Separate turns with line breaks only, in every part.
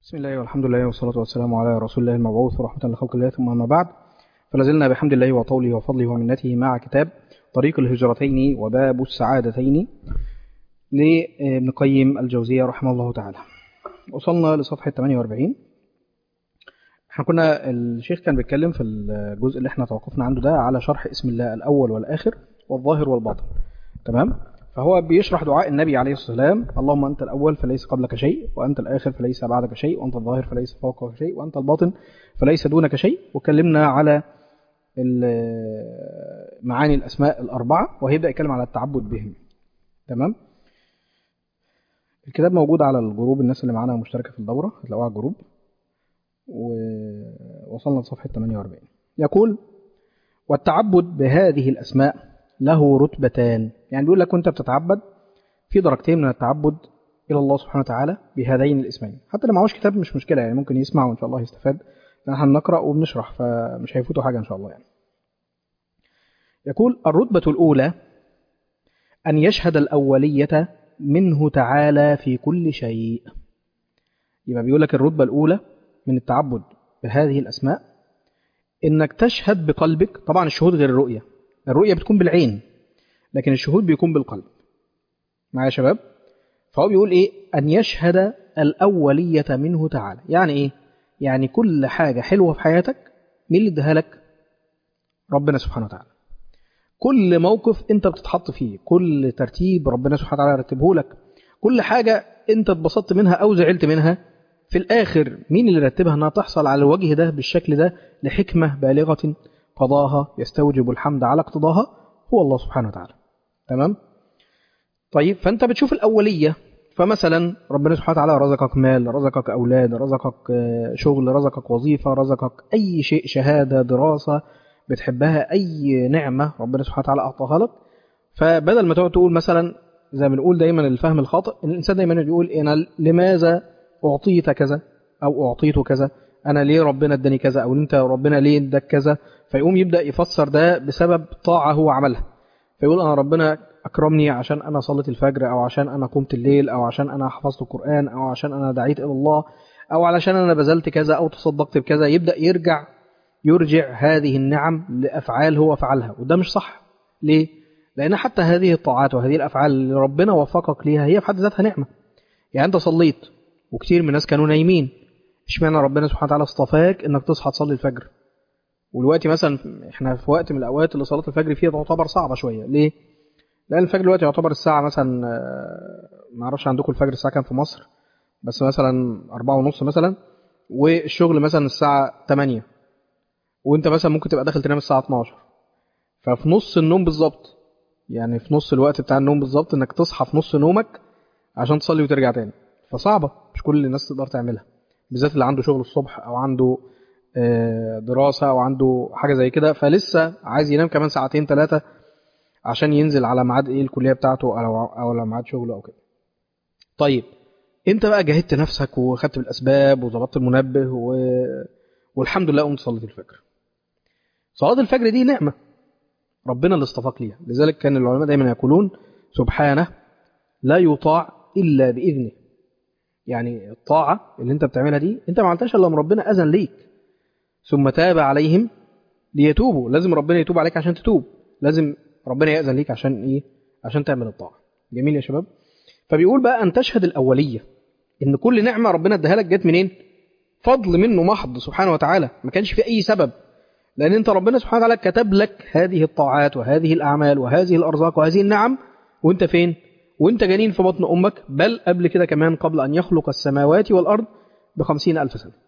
بسم الله والحمد لله والصلاة والسلام على رسول الله المبعوث ورحمة لخلق الله ثم أما بعد فلازلنا بحمد الله وطوله وفضله ومنته مع كتاب طريق الهجرتين وباب السعادتين لابن قيم الجوزية رحمه الله تعالى وصلنا لصفحة 48 احنا كنا الشيخ كان بيتكلم في الجزء اللي احنا توقفنا عنده ده على شرح اسم الله الأول والآخر والظاهر والباطن تمام فهو بيشرح دعاء النبي عليه الصلاة والسلام اللهم أنت الأول فليس قبلك شيء وأنت الآخر فليس بعدك شيء وأنت الظاهر فليس فوقك شيء وأنت الباطن فليس دونك شيء وكلمنا على معاني الأسماء الأربعة وهيبدأ يتكلم على التعبد بهم تمام الكتاب موجود على الجروب الناس اللي معانا مشتركة في الدورة هتلاقوها على الجروب ووصلنا لصفحة 48 يقول والتعبد بهذه الأسماء له رتبتان يعني بيقول لك وانت بتتعبد في درجتين من التعبد إلى الله سبحانه وتعالى بهذين الاسمين حتى اللي معهوش كتاب مش مشكلة يعني ممكن يسمع وإن شاء الله يستفاد نحن بنقرأ وبنشرح فمش هيفوتوا حاجة إن شاء الله يعني يقول الرتبة الأولى أن يشهد الأولية منه تعالى في كل شيء يبقى بيقول لك الرتبة الأولى من التعبد بهذه الأسماء إنك تشهد بقلبك طبعا الشهود غير الرؤية الرؤية بتكون بالعين لكن الشهود بيكون بالقلب معايا يا شباب فهو بيقول إيه أن يشهد الأولية منه تعالى يعني إيه يعني كل حاجة حلوة في حياتك مين اللي اداها لك ربنا سبحانه وتعالى كل موقف انت بتتحط فيه كل ترتيب ربنا سبحانه وتعالى رتبه لك كل حاجة انت اتبسطت منها او زعلت منها في الاخر مين اللي رتبها انها تحصل على الوجه ده بالشكل ده لحكمة بالغة قضاها يستوجب الحمد على اقتضاها هو الله سبحانه وتعالى تمام طيب فانت بتشوف الاولية فمثلا ربنا سبحانه وتعالى رزقك مال رزقك أولاد رزقك شغل رزقك وظيفة رزقك أي شيء شهادة دراسة بتحبها أي نعمة ربنا سبحانه وتعالى أعطاها لك فبدل ما تقعد تقول مثلا زي ما بنقول دايما الفهم الخاطئ إن الإنسان دايما يقول أنا لماذا أعطيت كذا أو أعطيت كذا أنا ليه ربنا اداني كذا أو أنت ربنا ليه اداك كذا فيقوم يبدأ يفسر ده بسبب طاعة هو عملها فيقول أنا ربنا أكرمني عشان أنا صليت الفجر أو عشان أنا قمت الليل أو عشان أنا حفظت القرآن أو عشان أنا دعيت إلى الله أو علشان أنا بذلت كذا أو تصدقت بكذا يبدأ يرجع يرجع هذه النعم لأفعال هو فعلها وده مش صح ليه؟ لأن حتى هذه الطاعات وهذه الأفعال اللي ربنا وفقك ليها هي في حد ذاتها نعمة يعني أنت صليت وكتير من الناس كانوا نايمين اشمعنى ربنا سبحانه وتعالى اصطفاك انك تصحى تصلي الفجر والوقت مثلا احنا في وقت من الاوقات اللي صلاه الفجر فيها تعتبر صعبه شويه ليه لان الفجر دلوقتي يعتبر الساعه مثلا ما اعرفش عندكم الفجر الساعه كام في مصر بس مثلا أربعة ونص مثلا والشغل مثلا الساعه 8 وانت مثلا ممكن تبقى داخل تنام الساعه 12 ففي نص النوم بالظبط يعني في نص الوقت بتاع النوم بالظبط انك تصحى في نص نومك عشان تصلي وترجع تاني فصعبه مش كل الناس تقدر تعملها بالذات اللي عنده شغل الصبح او عنده دراسه او عنده حاجه زي كده فلسه عايز ينام كمان ساعتين ثلاثه عشان ينزل على ميعاد ايه الكليه بتاعته او او على ميعاد شغله او كده. طيب انت بقى جهدت نفسك وخدت بالاسباب وظبطت المنبه و... والحمد لله قمت صليت الفجر. صلاه الفجر دي نعمه ربنا اللي اصطفاك ليها، لذلك كان العلماء دايما يقولون سبحانه لا يطاع الا باذنه. يعني الطاعه اللي انت بتعملها دي انت ما عملتهاش الا ربنا اذن ليك. ثم تاب عليهم ليتوبوا، لازم ربنا يتوب عليك عشان تتوب. لازم ربنا يأذن ليك عشان ايه عشان تعمل الطاعه جميل يا شباب فبيقول بقى ان تشهد الاوليه ان كل نعمه ربنا اداها لك جت منين فضل منه محض سبحانه وتعالى ما كانش في اي سبب لان انت ربنا سبحانه وتعالى كتب لك هذه الطاعات وهذه الاعمال وهذه الارزاق وهذه النعم وانت فين وانت جنين في بطن امك بل قبل كده كمان قبل ان يخلق السماوات والارض بخمسين الف سنه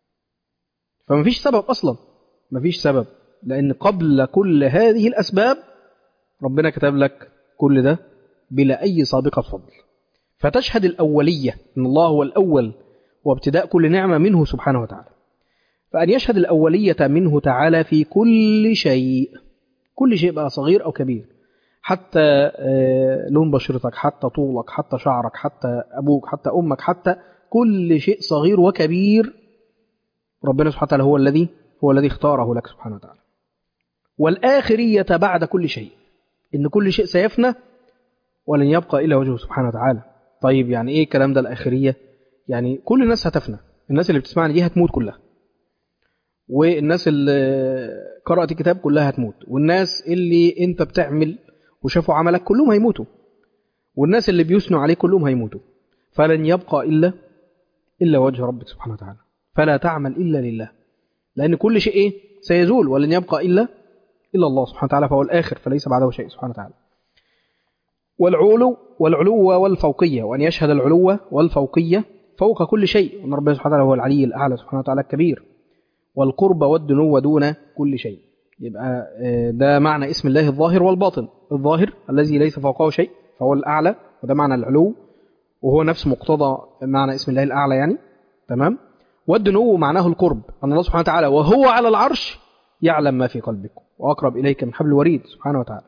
فما فيش سبب اصلا ما فيش سبب لان قبل كل هذه الاسباب ربنا كتب لك كل ده بلا أي سابقة فضل فتشهد الأولية أن الله هو الأول وابتداء كل نعمة منه سبحانه وتعالى فأن يشهد الأولية منه تعالى في كل شيء كل شيء بقى صغير أو كبير حتى لون بشرتك حتى طولك حتى شعرك حتى أبوك حتى أمك حتى كل شيء صغير وكبير ربنا سبحانه وتعالى هو الذي هو الذي اختاره لك سبحانه وتعالى والآخرية بعد كل شيء إن كل شيء سيفنى ولن يبقى إلا وجهه سبحانه وتعالى طيب يعني إيه الكلام ده الآخرية يعني كل الناس هتفنى الناس اللي بتسمعني دي هتموت كلها والناس اللي قرأت الكتاب كلها هتموت والناس اللي انت بتعمل وشافوا عملك كلهم هيموتوا والناس اللي بيثنوا عليه كلهم هيموتوا فلن يبقى إلا إلا وجه ربك سبحانه وتعالى فلا تعمل إلا لله لأن كل شيء إيه؟ سيزول ولن يبقى إلا إلا الله سبحانه وتعالى فهو الآخر فليس بعده شيء سبحانه وتعالى والعلو والعلو والفوقية وأن يشهد العلو والفوقية فوق كل شيء وأن ربنا سبحانه وتعالى هو العلي الأعلى سبحانه وتعالى الكبير والقرب والدنو دون كل شيء يبقى ده معنى اسم الله الظاهر والباطن الظاهر الذي ليس فوقه شيء فهو الأعلى وده معنى العلو وهو نفس مقتضى معنى اسم الله الأعلى يعني تمام والدنو معناه القرب أن الله سبحانه وتعالى وهو على العرش يعلم ما في قلبك وأقرب إليك من حبل الوريد سبحانه وتعالى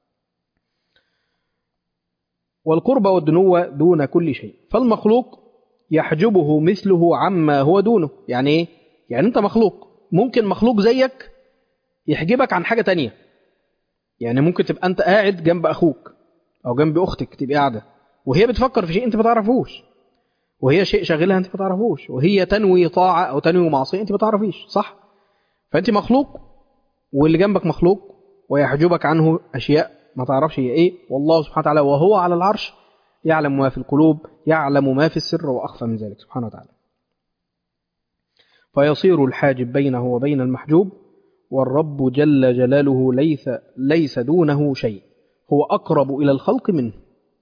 والقرب والدنو دون كل شيء فالمخلوق يحجبه مثله عما هو دونه يعني ايه يعني انت مخلوق ممكن مخلوق زيك يحجبك عن حاجة تانية يعني ممكن تبقى انت قاعد جنب اخوك او جنب اختك تبقى قاعدة وهي بتفكر في شيء انت ما تعرفوش وهي شيء شاغلها انت ما تعرفوش وهي تنوي طاعة او تنوي معصية انت ما تعرفيش صح فانت مخلوق واللي جنبك مخلوق ويحجبك عنه اشياء ما تعرفش هي ايه والله سبحانه وتعالى وهو على العرش يعلم ما في القلوب يعلم ما في السر واخفى من ذلك سبحانه وتعالى فيصير الحاجب بينه وبين المحجوب والرب جل جلاله ليس ليس دونه شيء هو اقرب الى الخلق منه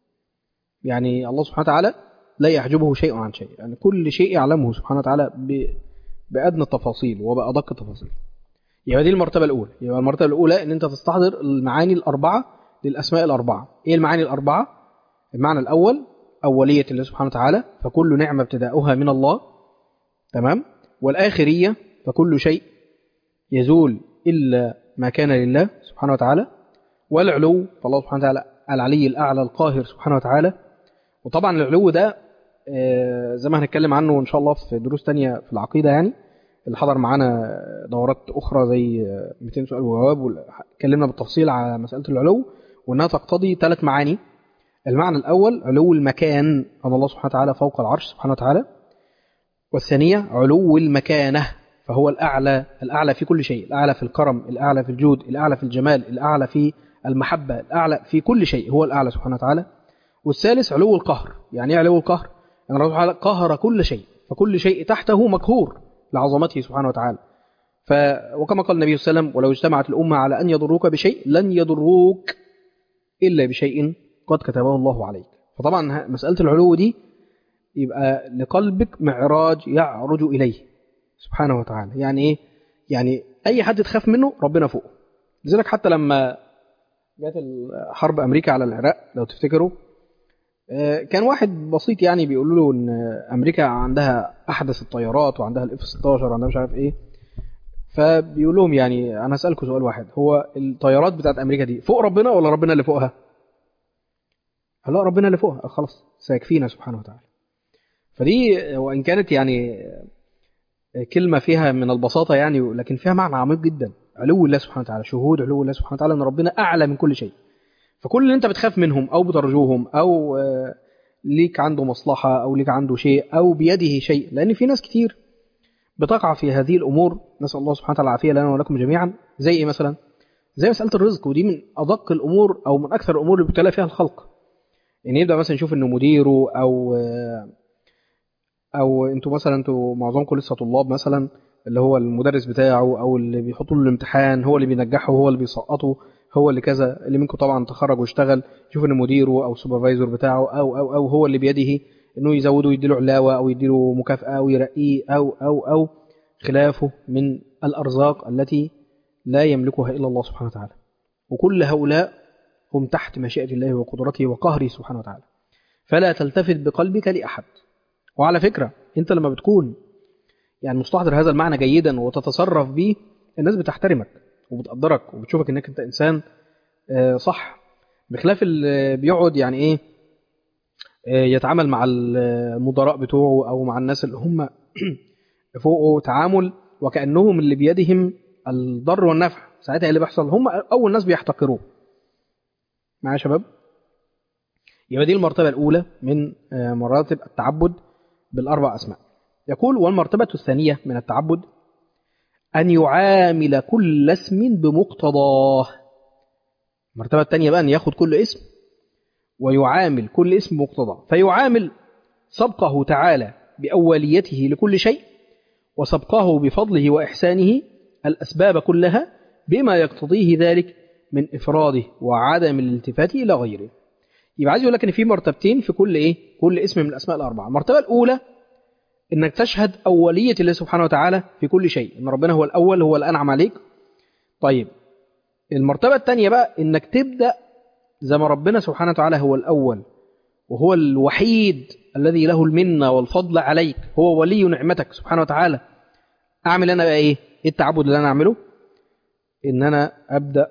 يعني الله سبحانه وتعالى لا يحجبه شيء عن شيء يعني كل شيء يعلمه سبحانه وتعالى بأدنى التفاصيل وبأدق التفاصيل يبقى دي المرتبة الأولى يبقى المرتبة الأولى إن أنت تستحضر المعاني الأربعة للأسماء الأربعة إيه المعاني الأربعة؟ المعنى الأول أولية الله سبحانه وتعالى فكل نعمة ابتداؤها من الله تمام والآخرية فكل شيء يزول إلا ما كان لله سبحانه وتعالى والعلو فالله سبحانه وتعالى العلي الأعلى القاهر سبحانه وتعالى وطبعا العلو ده زي ما هنتكلم عنه إن شاء الله في دروس تانية في العقيدة يعني اللي حضر معانا دورات أخرى زي 200 سؤال وجواب اتكلمنا بالتفصيل على مسألة العلو وأنها تقتضي ثلاث معاني المعنى الأول علو المكان أن الله سبحانه وتعالى فوق العرش سبحانه وتعالى والثانية علو المكانة فهو الأعلى الأعلى في كل شيء الأعلى في الكرم الأعلى في الجود الأعلى في الجمال الأعلى في المحبة الأعلى في كل شيء هو الأعلى سبحانه وتعالى والثالث علو القهر يعني ايه علو القهر يعني الله سبحانه قهر كل شيء فكل شيء تحته مقهور لعظمته سبحانه وتعالى ف وكما قال النبي صلى الله عليه وسلم ولو اجتمعت الأمة على أن يضروك بشيء لن يضروك إلا بشيء قد كتبه الله عليك فطبعا مسألة العلو دي يبقى لقلبك معراج يعرج إليه سبحانه وتعالى يعني إيه؟ يعني أي حد تخاف منه ربنا فوقه لذلك حتى لما جت حرب أمريكا على العراق لو تفتكروا كان واحد بسيط يعني بيقول له ان امريكا عندها احدث الطيارات وعندها الاف 16 وعندها مش عارف ايه فبيقول لهم يعني انا هسالكم سؤال واحد هو الطيارات بتاعت امريكا دي فوق ربنا ولا ربنا اللي فوقها قال لا ربنا اللي فوقها خلاص سيكفينا سبحانه وتعالى فدي وان كانت يعني كلمه فيها من البساطه يعني لكن فيها معنى عميق جدا علو الله سبحانه وتعالى شهود علو الله سبحانه وتعالى ان ربنا اعلى من كل شيء فكل اللي انت بتخاف منهم او بترجوهم او ليك عنده مصلحة او ليك عنده شيء او بيده شيء لان في ناس كتير بتقع في هذه الامور نسال الله سبحانه وتعالى العافيه لنا ولكم جميعا زي ايه مثلا زي مساله الرزق ودي من ادق الامور او من اكثر الامور اللي بيبتلى فيها الخلق يعني يبدا مثلا يشوف انه مديره او او انتوا مثلا انتوا معظمكم لسه طلاب مثلا اللي هو المدرس بتاعه او اللي بيحطوا له الامتحان هو اللي بينجحه هو اللي بيسقطه هو اللي كذا اللي منكم طبعا تخرج واشتغل يشوف ان مديره او السوبرفايزر بتاعه او او او هو اللي بيده انه يزوده يديله علاوه او يديله مكافاه او يرقيه او او او خلافه من الارزاق التي لا يملكها الا الله سبحانه وتعالى وكل هؤلاء هم تحت مشيئه الله وقدرته وقهره سبحانه وتعالى فلا تلتفت بقلبك لاحد وعلى فكره انت لما بتكون يعني مستحضر هذا المعنى جيدا وتتصرف به الناس بتحترمك وبتقدرك وبتشوفك انك انت انسان صح بخلاف اللي بيقعد يعني ايه يتعامل مع المدراء بتوعه او مع الناس اللي هم فوقه تعامل وكانهم اللي بيدهم الضر والنفع ساعتها اللي بيحصل هم اول ناس بيحتقروه معايا يا شباب يبقى دي المرتبه الاولى من مراتب التعبد بالاربع اسماء يقول والمرتبة الثانية من التعبد أن يعامل كل اسم بمقتضاه المرتبة الثانية بقى أن ياخد كل اسم ويعامل كل اسم بمقتضاه فيعامل سبقه تعالى بأوليته لكل شيء وسبقه بفضله وإحسانه الأسباب كلها بما يقتضيه ذلك من إفراده وعدم الالتفات إلى غيره يبقى عايز يقول لك ان في مرتبتين في كل ايه كل اسم من الاسماء الاربعه المرتبه الاولى انك تشهد اوليه الله سبحانه وتعالى في كل شيء ان ربنا هو الاول هو الانعم عليك طيب المرتبه الثانيه بقى انك تبدا زي ما ربنا سبحانه وتعالى هو الاول وهو الوحيد الذي له المنه والفضل عليك هو ولي نعمتك سبحانه وتعالى اعمل انا بقى ايه ايه التعبد اللي انا اعمله ان انا ابدا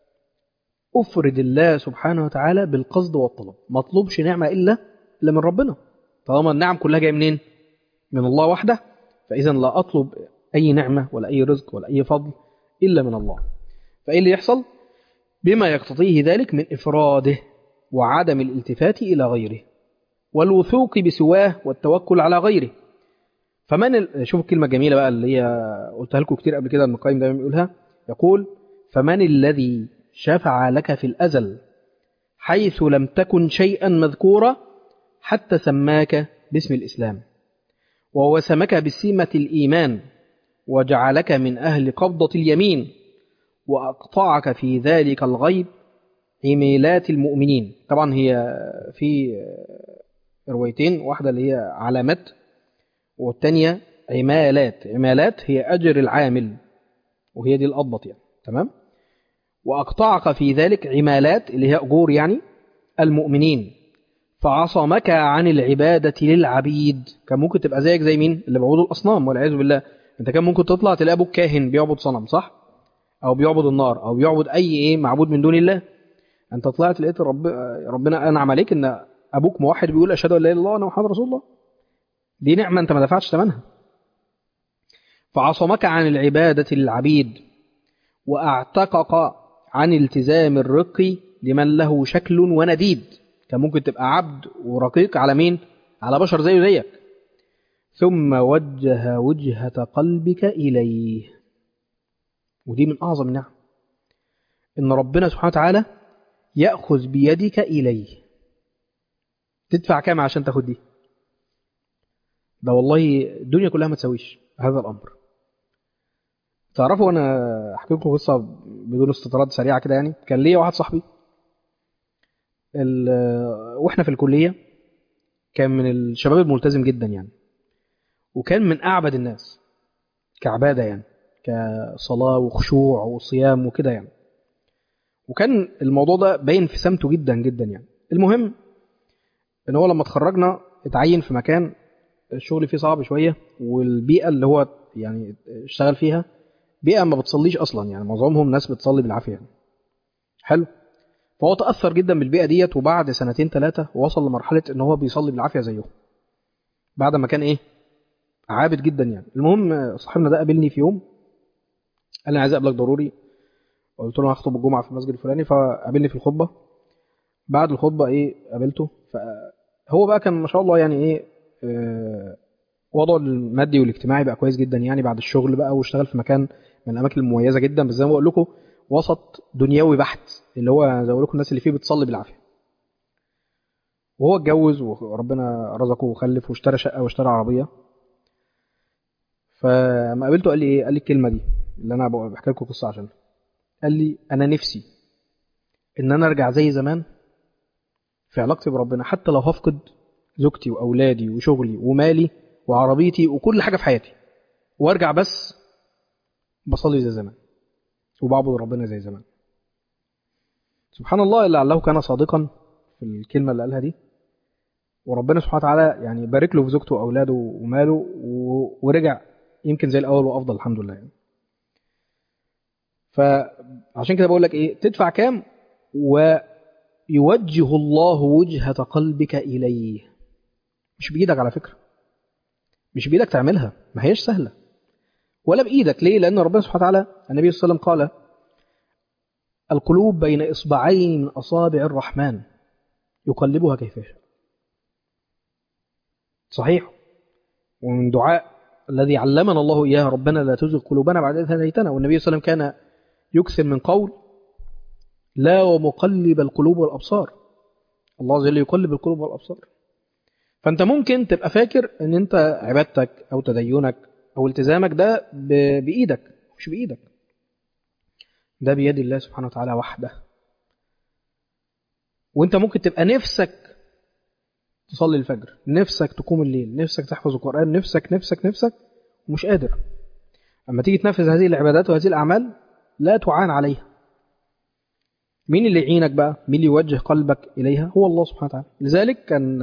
أفرد الله سبحانه وتعالى بالقصد والطلب ما اطلبش نعمة إلا إلا من ربنا طالما النعم كلها جاية منين من الله وحده فإذا لا أطلب أي نعمة ولا أي رزق ولا أي فضل إلا من الله فإيه اللي يحصل بما يقتضيه ذلك من إفراده وعدم الالتفات إلى غيره والوثوق بسواه والتوكل على غيره فمن ال... شوف الكلمة الجميلة بقى اللي هي قلتها لكم كتير قبل كده ابن القيم دايما بيقولها يقول فمن الذي شفع لك في الأزل حيث لم تكن شيئا مذكورا حتى سماك باسم الإسلام ووسمك بسمة الإيمان وجعلك من أهل قبضة اليمين وأقطعك في ذلك الغيب عميلات المؤمنين طبعا هي في روايتين واحدة اللي هي علامات والتانية عمالات عمالات هي أجر العامل وهي دي الأضبط يعني تمام وأقطعك في ذلك عمالات اللي هي أجور يعني المؤمنين فعصمك عن العبادة للعبيد كان ممكن تبقى زيك زي مين اللي بيعبدوا الأصنام والعياذ بالله أنت كان ممكن تطلع تلاقي أبوك كاهن بيعبد صنم صح أو بيعبد النار أو بيعبد أي إيه معبود من دون الله أنت طلعت لقيت رب ربنا أنعم عليك إن أبوك موحد بيقول أشهد أن لا إله إلا الله وأنا محمد رسول الله دي نعمة أنت ما دفعتش ثمنها فعصمك عن العبادة للعبيد وأعتقك عن التزام الرق لمن له شكل ونديد كان ممكن تبقى عبد ورقيق على مين على بشر زيه زيك ثم وجه وجهة قلبك إليه ودي من أعظم النعم إن ربنا سبحانه وتعالى يأخذ بيدك إليه تدفع كام عشان تاخد دي ده والله الدنيا كلها ما تسويش هذا الأمر تعرفوا انا احكي لكم قصه بدون استطراد سريعه كده يعني كان ليا واحد صاحبي واحنا في الكليه كان من الشباب الملتزم جدا يعني وكان من اعبد الناس كعباده يعني كصلاه وخشوع وصيام وكده يعني وكان الموضوع ده باين في سمته جدا جدا يعني المهم ان هو لما اتخرجنا اتعين في مكان الشغل فيه صعب شويه والبيئه اللي هو يعني اشتغل فيها بيئة ما بتصليش أصلا يعني معظمهم ناس بتصلي بالعافية يعني. حلو فهو تأثر جدا بالبيئة ديت وبعد سنتين ثلاثة وصل لمرحلة إن هو بيصلي بالعافية زيهم بعد ما كان إيه عابد جدا يعني المهم صاحبنا ده قابلني في يوم قال لي عايز أقابلك ضروري قلت له هخطب الجمعة في المسجد الفلاني فقابلني في الخطبة بعد الخطبة إيه قابلته فهو بقى كان ما شاء الله يعني إيه آه وضعه المادي والاجتماعي بقى كويس جدا يعني بعد الشغل بقى واشتغل في مكان من الاماكن المميزه جدا بس زي ما بقول لكم وسط دنيوي بحت اللي هو زي ما بقول لكم الناس اللي فيه بتصلي بالعافيه وهو اتجوز وربنا رزقه وخلف واشترى شقه واشترى عربيه فما قابلته قال لي ايه قال لي الكلمه دي اللي انا بحكي لكم قصه عشان قال لي انا نفسي ان انا ارجع زي زمان في علاقتي بربنا حتى لو هفقد زوجتي واولادي وشغلي ومالي وعربيتي وكل حاجه في حياتي وارجع بس بصلي زي زمان وبعبد ربنا زي زمان سبحان الله لعله كان صادقا في الكلمه اللي قالها دي وربنا سبحانه وتعالى يعني بارك له في زوجته واولاده وماله ورجع يمكن زي الاول وافضل الحمد لله يعني. فعشان كده بقول لك ايه تدفع كام ويوجه الله وجهة قلبك إليه مش بإيدك على فكرة مش بإيدك تعملها ما هيش سهلة ولا بإيدك ليه لأن ربنا سبحانه وتعالى النبي صلى الله عليه وسلم قال القلوب بين إصبعين من أصابع الرحمن يقلبها كيف يشاء صحيح ومن دعاء الذي علمنا الله إياه ربنا لا تزغ قلوبنا بعد إذ هديتنا والنبي صلى الله عليه وسلم كان يكثر من قول لا ومقلب القلوب والأبصار الله عز وجل يقلب القلوب والأبصار فأنت ممكن تبقى فاكر أن أنت عبادتك أو تدينك أو التزامك ده بإيدك مش بإيدك ده بيد الله سبحانه وتعالى وحده وانت ممكن تبقى نفسك تصلي الفجر نفسك تقوم الليل نفسك تحفظ القرآن نفسك نفسك نفسك ومش قادر أما تيجي تنفذ هذه العبادات وهذه الأعمال لا تعان عليها مين اللي يعينك بقى مين اللي يوجه قلبك إليها هو الله سبحانه وتعالى لذلك كان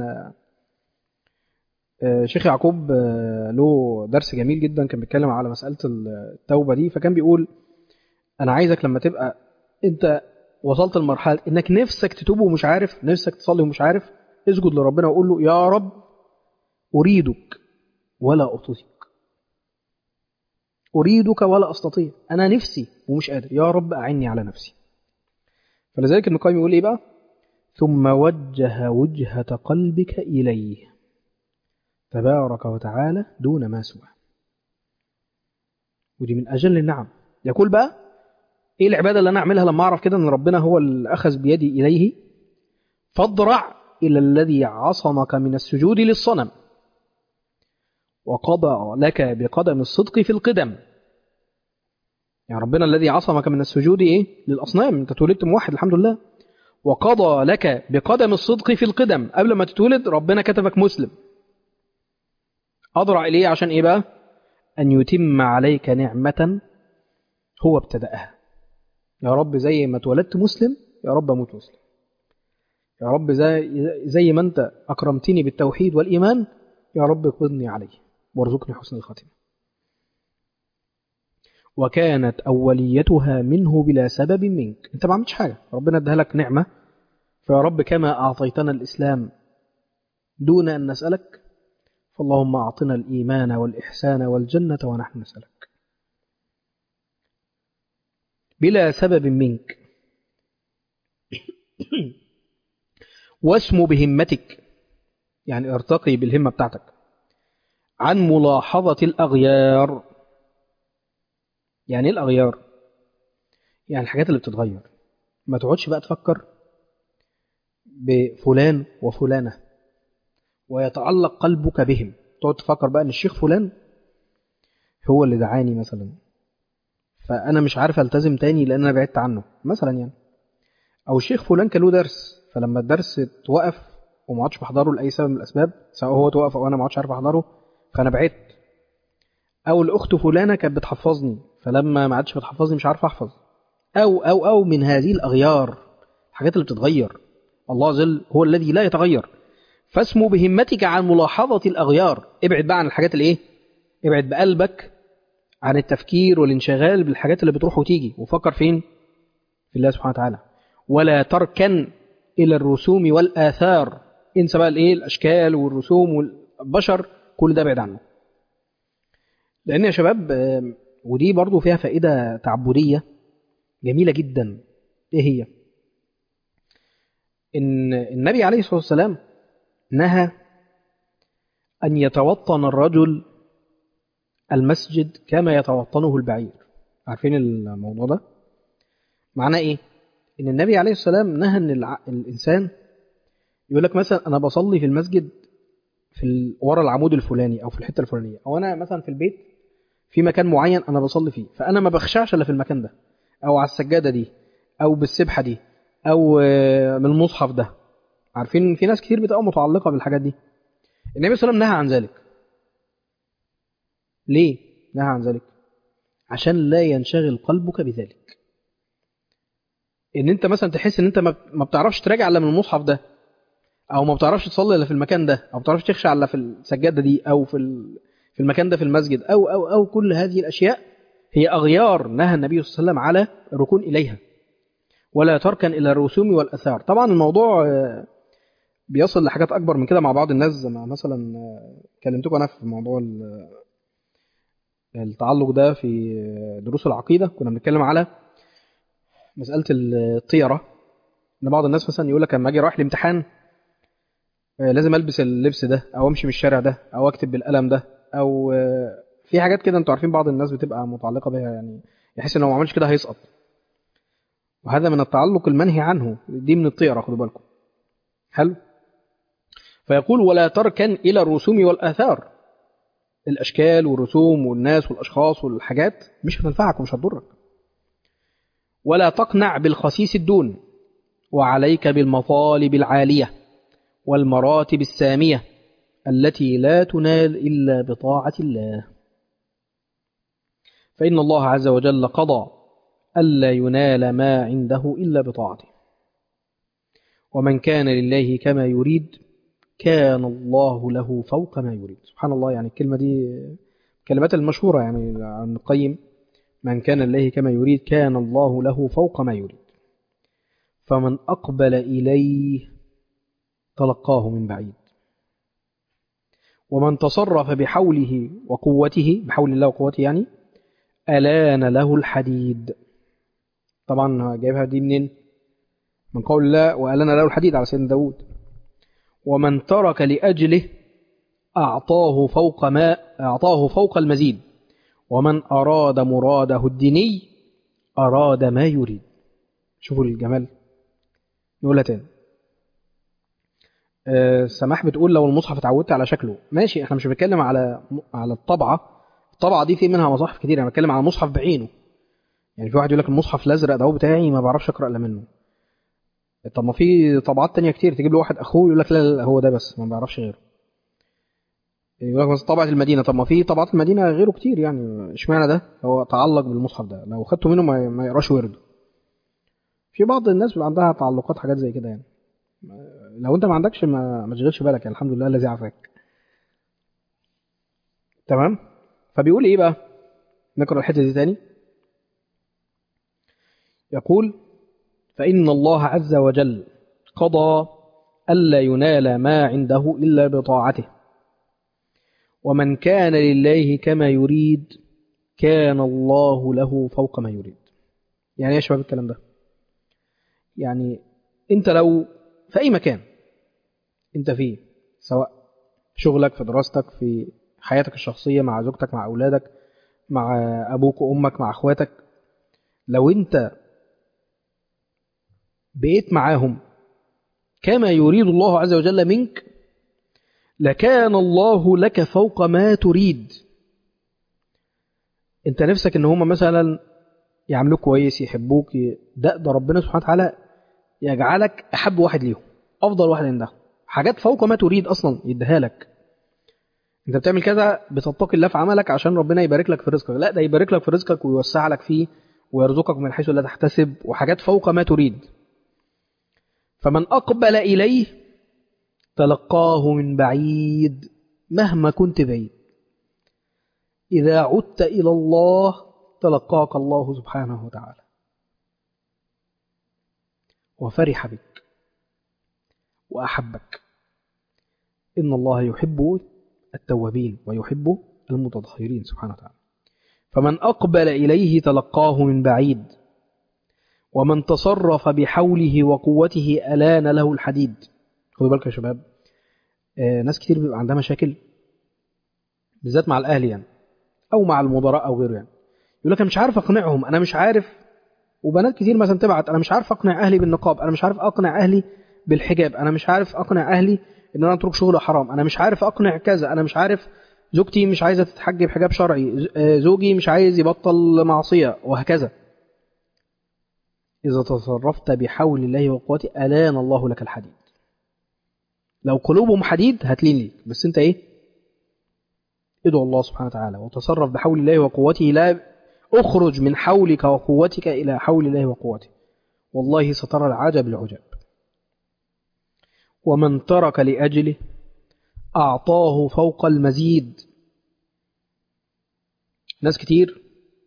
شيخ يعقوب له درس جميل جدا كان بيتكلم على مسألة التوبة دي فكان بيقول أنا عايزك لما تبقى أنت وصلت لمرحلة إنك نفسك تتوب ومش عارف نفسك تصلي ومش عارف اسجد لربنا وقول له يا رب أريدك ولا أطيق أريدك ولا أستطيع أنا نفسي ومش قادر يا رب أعني على نفسي فلذلك ابن القيم يقول إيه بقى ثم وجه وجهة قلبك إليه تبارك وتعالى دون ما سواه ودي من أجل النعم يقول بقى إيه العبادة اللي أنا أعملها لما أعرف كده أن ربنا هو اللي أخذ بيدي إليه فاضرع إلى الذي عصمك من السجود للصنم وقضى لك بقدم الصدق في القدم يعني ربنا الذي عصمك من السجود إيه؟ للأصنام أنت تولدت موحد الحمد لله وقضى لك بقدم الصدق في القدم قبل ما تتولد ربنا كتبك مسلم أضرع إليه عشان إيه بقى أن يتم عليك نعمة هو ابتدأها يا رب زي ما اتولدت مسلم يا رب أموت مسلم يا رب زي, زي ما أنت أكرمتني بالتوحيد والإيمان يا رب اقبضني عليه وارزقني حسن الخاتمة وكانت أوليتها منه بلا سبب منك أنت ما عملتش حاجة ربنا ادها لك نعمة فيا رب كما أعطيتنا الإسلام دون أن نسألك فاللهم أعطنا الإيمان والإحسان والجنة ونحن نسألك بلا سبب منك واسم بهمتك يعني ارتقي بالهمة بتاعتك عن ملاحظة الأغيار يعني ايه الأغيار يعني الحاجات اللي بتتغير ما تقعدش بقى تفكر بفلان وفلانة ويتعلق قلبك بهم تقعد تفكر بقى ان الشيخ فلان هو اللي دعاني مثلا فانا مش عارف التزم تاني لان انا بعدت عنه مثلا يعني او الشيخ فلان كان له درس فلما الدرس توقف وما عادش بحضره لاي سبب من الاسباب سواء هو توقف او انا ما عادش عارف احضره فانا بعدت او الاخت فلانه كانت بتحفظني فلما ما عادش بتحفظني مش عارف احفظ او او او من هذه الاغيار الحاجات اللي بتتغير الله عز وجل هو الذي لا يتغير فاسمو بهمتك عن ملاحظة الأغيار ابعد بقى عن الحاجات الايه ابعد بقلبك عن التفكير والانشغال بالحاجات اللي بتروح وتيجي وفكر فين في الله سبحانه وتعالى ولا تركن إلى الرسوم والآثار انسى بقى الايه الأشكال والرسوم والبشر كل ده ابعد عنه لأن يا شباب ودي برضو فيها فائدة تعبدية جميلة جدا ايه هي إن النبي عليه الصلاة والسلام نهى أن يتوطن الرجل المسجد كما يتوطنه البعير عارفين الموضوع ده معناه إيه إن النبي عليه السلام نهى أن الع... الإنسان يقول لك مثلا أنا بصلي في المسجد في ورا العمود الفلاني أو في الحتة الفلانية أو أنا مثلا في البيت في مكان معين أنا بصلي فيه فأنا ما بخشعش إلا في المكان ده أو على السجادة دي أو بالسبحة دي أو من المصحف ده عارفين في ناس كتير بتبقى متعلقة بالحاجات دي النبي صلى الله عليه وسلم نهى عن ذلك ليه نهى عن ذلك عشان لا ينشغل قلبك بذلك ان انت مثلا تحس ان انت ما بتعرفش تراجع الا من المصحف ده او ما بتعرفش تصلي الا في المكان ده او ما بتعرفش تخشع الا في السجاده دي او في في المكان ده في المسجد او او او كل هذه الاشياء هي اغيار نهى النبي صلى الله عليه وسلم على الركون اليها ولا تركن الى الرسوم والاثار طبعا الموضوع بيصل لحاجات اكبر من كده مع بعض الناس زي ما مثلا كلمتكم انا في موضوع التعلق ده في دروس العقيده كنا بنتكلم على مساله الطيره ان بعض الناس مثلا يقول لك لما اجي رايح الامتحان لازم البس اللبس ده او امشي من الشارع ده او اكتب بالقلم ده او آه، في حاجات كده انتوا عارفين بعض الناس بتبقى متعلقه بها يعني يحس ان لو ما عملش كده هيسقط وهذا من التعلق المنهي عنه دي من الطيره خدوا بالكم حلو فيقول ولا تركن الى الرسوم والاثار الاشكال والرسوم والناس والاشخاص والحاجات مش هتنفعك ومش هتضرك ولا تقنع بالخسيس الدون وعليك بالمطالب العاليه والمراتب الساميه التي لا تنال الا بطاعه الله فان الله عز وجل قضى الا ينال ما عنده الا بطاعته ومن كان لله كما يريد كان الله له فوق ما يريد سبحان الله يعني الكلمة دي كلمات المشهورة يعني عن القيم من كان لله كما يريد كان الله له فوق ما يريد فمن أقبل إليه تلقاه من بعيد ومن تصرف بحوله وقوته بحول الله وقوته يعني ألان له الحديد طبعا جايبها دي منين من قول الله وألان له الحديد على سيدنا داود ومن ترك لأجله أعطاه فوق ما أعطاه فوق المزيد ومن أراد مراده الديني أراد ما يريد شوفوا الجمال نقولها تاني أه سماح بتقول لو المصحف اتعودت على شكله ماشي احنا مش بنتكلم على على الطبعه الطبعه دي في منها مصاحف كتير انا بتكلم على المصحف بعينه يعني في واحد يقول لك المصحف الازرق ده هو بتاعي ما بعرفش اقرا الا منه طب ما في طبعات تانية كتير تجيب له واحد اخوه يقول لك لا, لا, لا هو ده بس ما بيعرفش غيره يقول لك مثلا طبعة المدينة طب ما في طبعات المدينة غيره كتير يعني اشمعنى ده هو تعلق بالمصحف ده لو خدته منه ما, ما يقراش ورده في بعض الناس بيبقى عندها تعلقات حاجات زي كده يعني لو انت ما عندكش ما, ما تشغلش بالك يعني الحمد لله الذي عافاك تمام فبيقول ايه بقى نقرا الحته دي تاني يقول فإن الله عز وجل قضى ألا ينال ما عنده إلا بطاعته ومن كان لله كما يريد كان الله له فوق ما يريد يعني ايه يا شباب الكلام ده يعني انت لو في اي مكان انت فيه سواء في شغلك في دراستك في حياتك الشخصية مع زوجتك مع أولادك مع أبوك وأمك مع أخواتك لو أنت بقيت معاهم كما يريد الله عز وجل منك لكان الله لك فوق ما تريد انت نفسك ان هم مثلا يعملوك كويس يحبوك ده ده ربنا سبحانه وتعالى يجعلك احب واحد ليهم افضل واحد عندهم حاجات فوق ما تريد اصلا يديها لك انت بتعمل كذا بتتقي الله في عملك عشان ربنا يبارك لك في رزقك لا ده يبارك لك في رزقك ويوسع لك فيه ويرزقك من حيث لا تحتسب وحاجات فوق ما تريد فمن أقبل إليه تلقاه من بعيد مهما كنت بعيد إذا عدت إلى الله تلقاك الله سبحانه وتعالى وفرح بك وأحبك إن الله يحب التوابين ويحب المتطهرين سبحانه وتعالى فمن أقبل إليه تلقاه من بعيد ومن تصرف بحوله وقوته ألان له الحديد خدوا بالك يا شباب آه ناس كتير بيبقى عندها مشاكل بالذات مع الأهل يعني أو مع المدراء أو غيره يعني يقول لك أنا مش عارف أقنعهم أنا مش عارف وبنات كتير مثلا تبعت أنا مش عارف أقنع أهلي بالنقاب أنا مش عارف أقنع أهلي بالحجاب أنا مش عارف أقنع أهلي إن أنا أترك شغل حرام أنا مش عارف أقنع كذا أنا مش عارف زوجتي مش عايزة تتحجب حجاب شرعي زوجي مش عايز يبطل معصية وهكذا إذا تصرفت بحول الله وقوته ألان الله لك الحديد لو قلوبهم حديد هتلين ليك بس أنت إيه ادعو الله سبحانه وتعالى وتصرف بحول الله وقوته لا اخرج من حولك وقوتك إلى حول الله وقوته والله سترى العجب العجب ومن ترك لأجله أعطاه فوق المزيد ناس كتير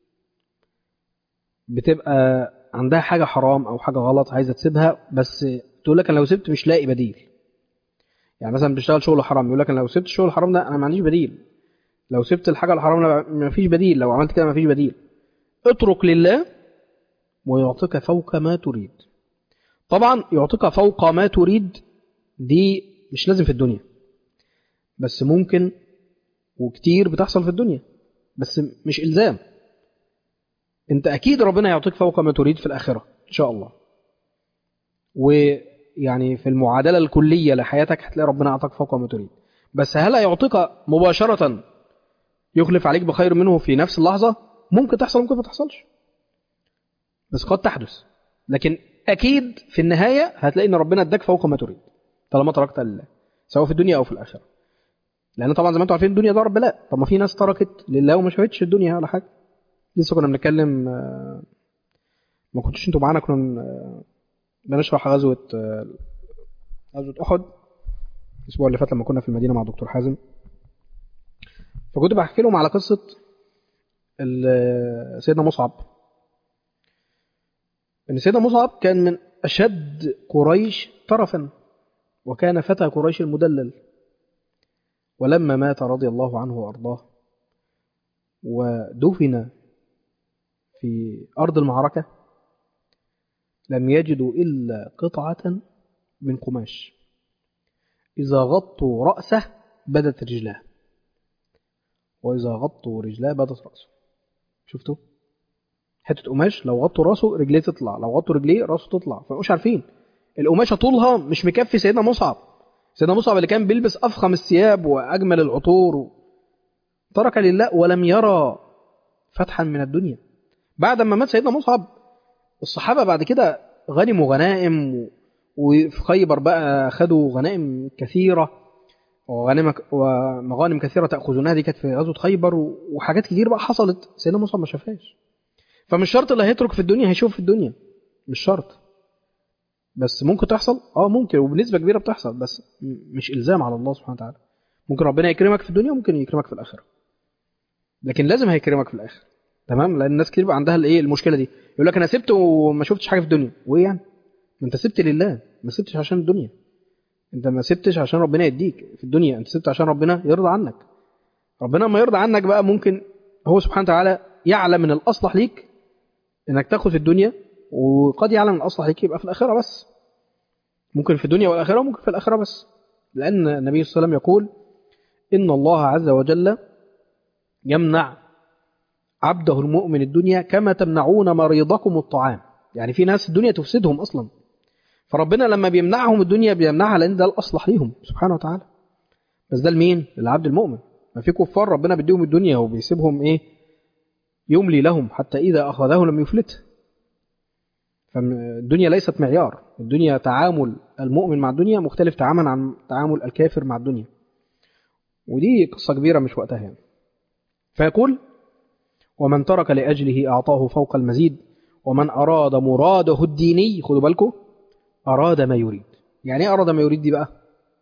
بتبقى عندها حاجة حرام أو حاجة غلط عايزة تسيبها بس تقول لك أنا لو سبت مش لاقي بديل يعني مثلا بتشتغل شغل حرام يقول لك أنا لو سبت الشغل الحرام ده أنا ما عنديش بديل لو سبت الحاجة الحرام ما فيش بديل لو عملت كده ما فيش بديل اترك لله ويعطيك فوق ما تريد طبعا يعطيك فوق ما تريد دي مش لازم في الدنيا بس ممكن وكتير بتحصل في الدنيا بس مش إلزام أنت أكيد ربنا يعطيك فوق ما تريد في الآخرة إن شاء الله ويعني في المعادلة الكلية لحياتك هتلاقي ربنا أعطاك فوق ما تريد بس هل يعطيك مباشرة يخلف عليك بخير منه في نفس اللحظة ممكن تحصل ممكن ما تحصلش بس قد تحدث لكن أكيد في النهاية هتلاقي إن ربنا اداك فوق ما تريد طالما تركت لله سواء في الدنيا أو في الآخرة لأن طبعا زي ما انتم عارفين الدنيا دار بلاء طب ما في ناس تركت لله وما شافتش الدنيا ولا حاجة لسه كنا بنتكلم ما كنتش انتوا معانا كنا بنشرح غزوة غزوة أحد الأسبوع اللي فات لما كنا في المدينة مع دكتور حازم فكنت بحكي لهم على قصة سيدنا مصعب ان سيدنا مصعب كان من اشد قريش طرفا وكان فتى قريش المدلل ولما مات رضي الله عنه وارضاه ودفن في ارض المعركه لم يجدوا الا قطعه من قماش اذا غطوا راسه بدت رجلاه واذا غطوا رجلاه بدت راسه شفتوا حته قماش لو غطوا راسه رجليه تطلع لو غطوا رجليه راسه تطلع فمش عارفين القماشه طولها مش مكفي سيدنا مصعب سيدنا مصعب اللي كان بيلبس افخم الثياب واجمل العطور ترك لله ولم يرى فتحا من الدنيا بعد ما مات سيدنا مصعب الصحابه بعد كده غنموا غنائم وفي خيبر بقى خدوا غنائم كثيره وغنم ومغانم كثيره تاخذونها دي كانت في غزوه خيبر وحاجات كتير بقى حصلت سيدنا مصعب ما شافهاش فمش شرط اللي هيترك في الدنيا هيشوف في الدنيا مش شرط بس ممكن تحصل اه ممكن وبنسبه كبيره بتحصل بس مش الزام على الله سبحانه وتعالى ممكن ربنا يكرمك في الدنيا وممكن يكرمك في الاخره لكن لازم هيكرمك في الاخره تمام لان الناس كتير بقى عندها الايه المشكله دي يقول لك انا سبت وما شفتش حاجه في الدنيا وايه يعني ما انت سبت لله ما سبتش عشان الدنيا انت ما سبتش عشان ربنا يديك في الدنيا انت سبت عشان ربنا يرضى عنك ربنا ما يرضى عنك بقى ممكن هو سبحانه وتعالى يعلم من الاصلح ليك انك تاخد في الدنيا وقد يعلم الاصلح ليك يبقى في الاخره بس ممكن في الدنيا والاخره وممكن في الاخره بس لان النبي صلى الله عليه وسلم يقول ان الله عز وجل يمنع عبده المؤمن الدنيا كما تمنعون مريضكم الطعام يعني في ناس الدنيا تفسدهم اصلا فربنا لما بيمنعهم الدنيا بيمنعها لان ده الاصلح ليهم سبحانه وتعالى بس ده لمين للعبد المؤمن ما في كفار ربنا بيديهم الدنيا وبيسيبهم ايه يملي لهم حتى إذا أخذه لم يفلته فالدنيا ليست معيار الدنيا تعامل المؤمن مع الدنيا مختلف تماما عن تعامل الكافر مع الدنيا ودي قصة كبيرة مش وقتها يعني فيقول ومن ترك لأجله أعطاه فوق المزيد ومن أراد مراده الديني خدوا بالكم أراد ما يريد يعني ايه أراد ما يريد دي بقى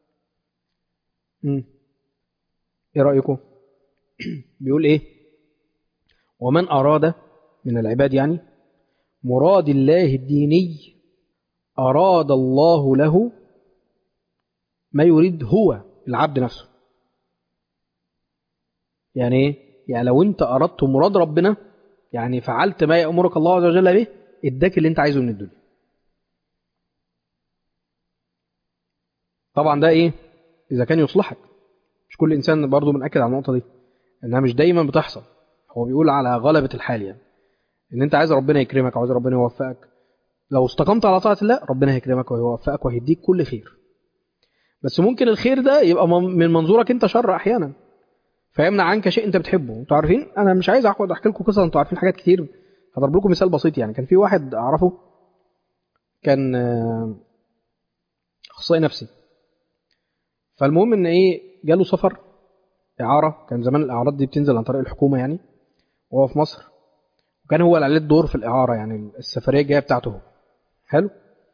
مم. ايه رأيكم بيقول ايه ومن أراد من العباد يعني مراد الله الديني أراد الله له ما يريد هو العبد نفسه يعني ايه يعني لو انت أردت مراد ربنا يعني فعلت ما يأمرك الله عز وجل به اداك اللي انت عايزه من الدنيا طبعا ده ايه اذا كان يصلحك مش كل انسان برضه بنأكد على النقطه دي انها مش دايما بتحصل هو بيقول على غلبة الحال يعني ان انت عايز ربنا يكرمك عايز ربنا يوفقك لو استقمت على طاعة الله ربنا هيكرمك ويوفقك وهيديك كل خير بس ممكن الخير ده يبقى من منظورك انت شر احيانا فيمنع عنك شيء انت بتحبه انتوا عارفين انا مش عايز اقعد احكي لكم قصه انتوا عارفين حاجات كتير هضرب لكم مثال بسيط يعني كان في واحد اعرفه كان اخصائي نفسي فالمهم ان ايه جاله سفر اعاره كان زمان الاعارات دي بتنزل عن طريق الحكومه يعني وهو في مصر وكان هو اللي عليه الدور في الإعارة يعني السفرية الجاية بتاعته هو حلو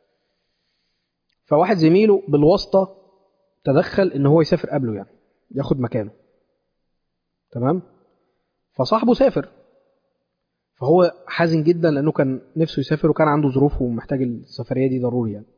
فواحد زميله بالواسطة تدخل إن هو يسافر قبله يعني ياخد مكانه تمام فصاحبه سافر فهو حزن جدا لأنه كان نفسه يسافر وكان عنده ظروف ومحتاج السفرية دي ضروري يعني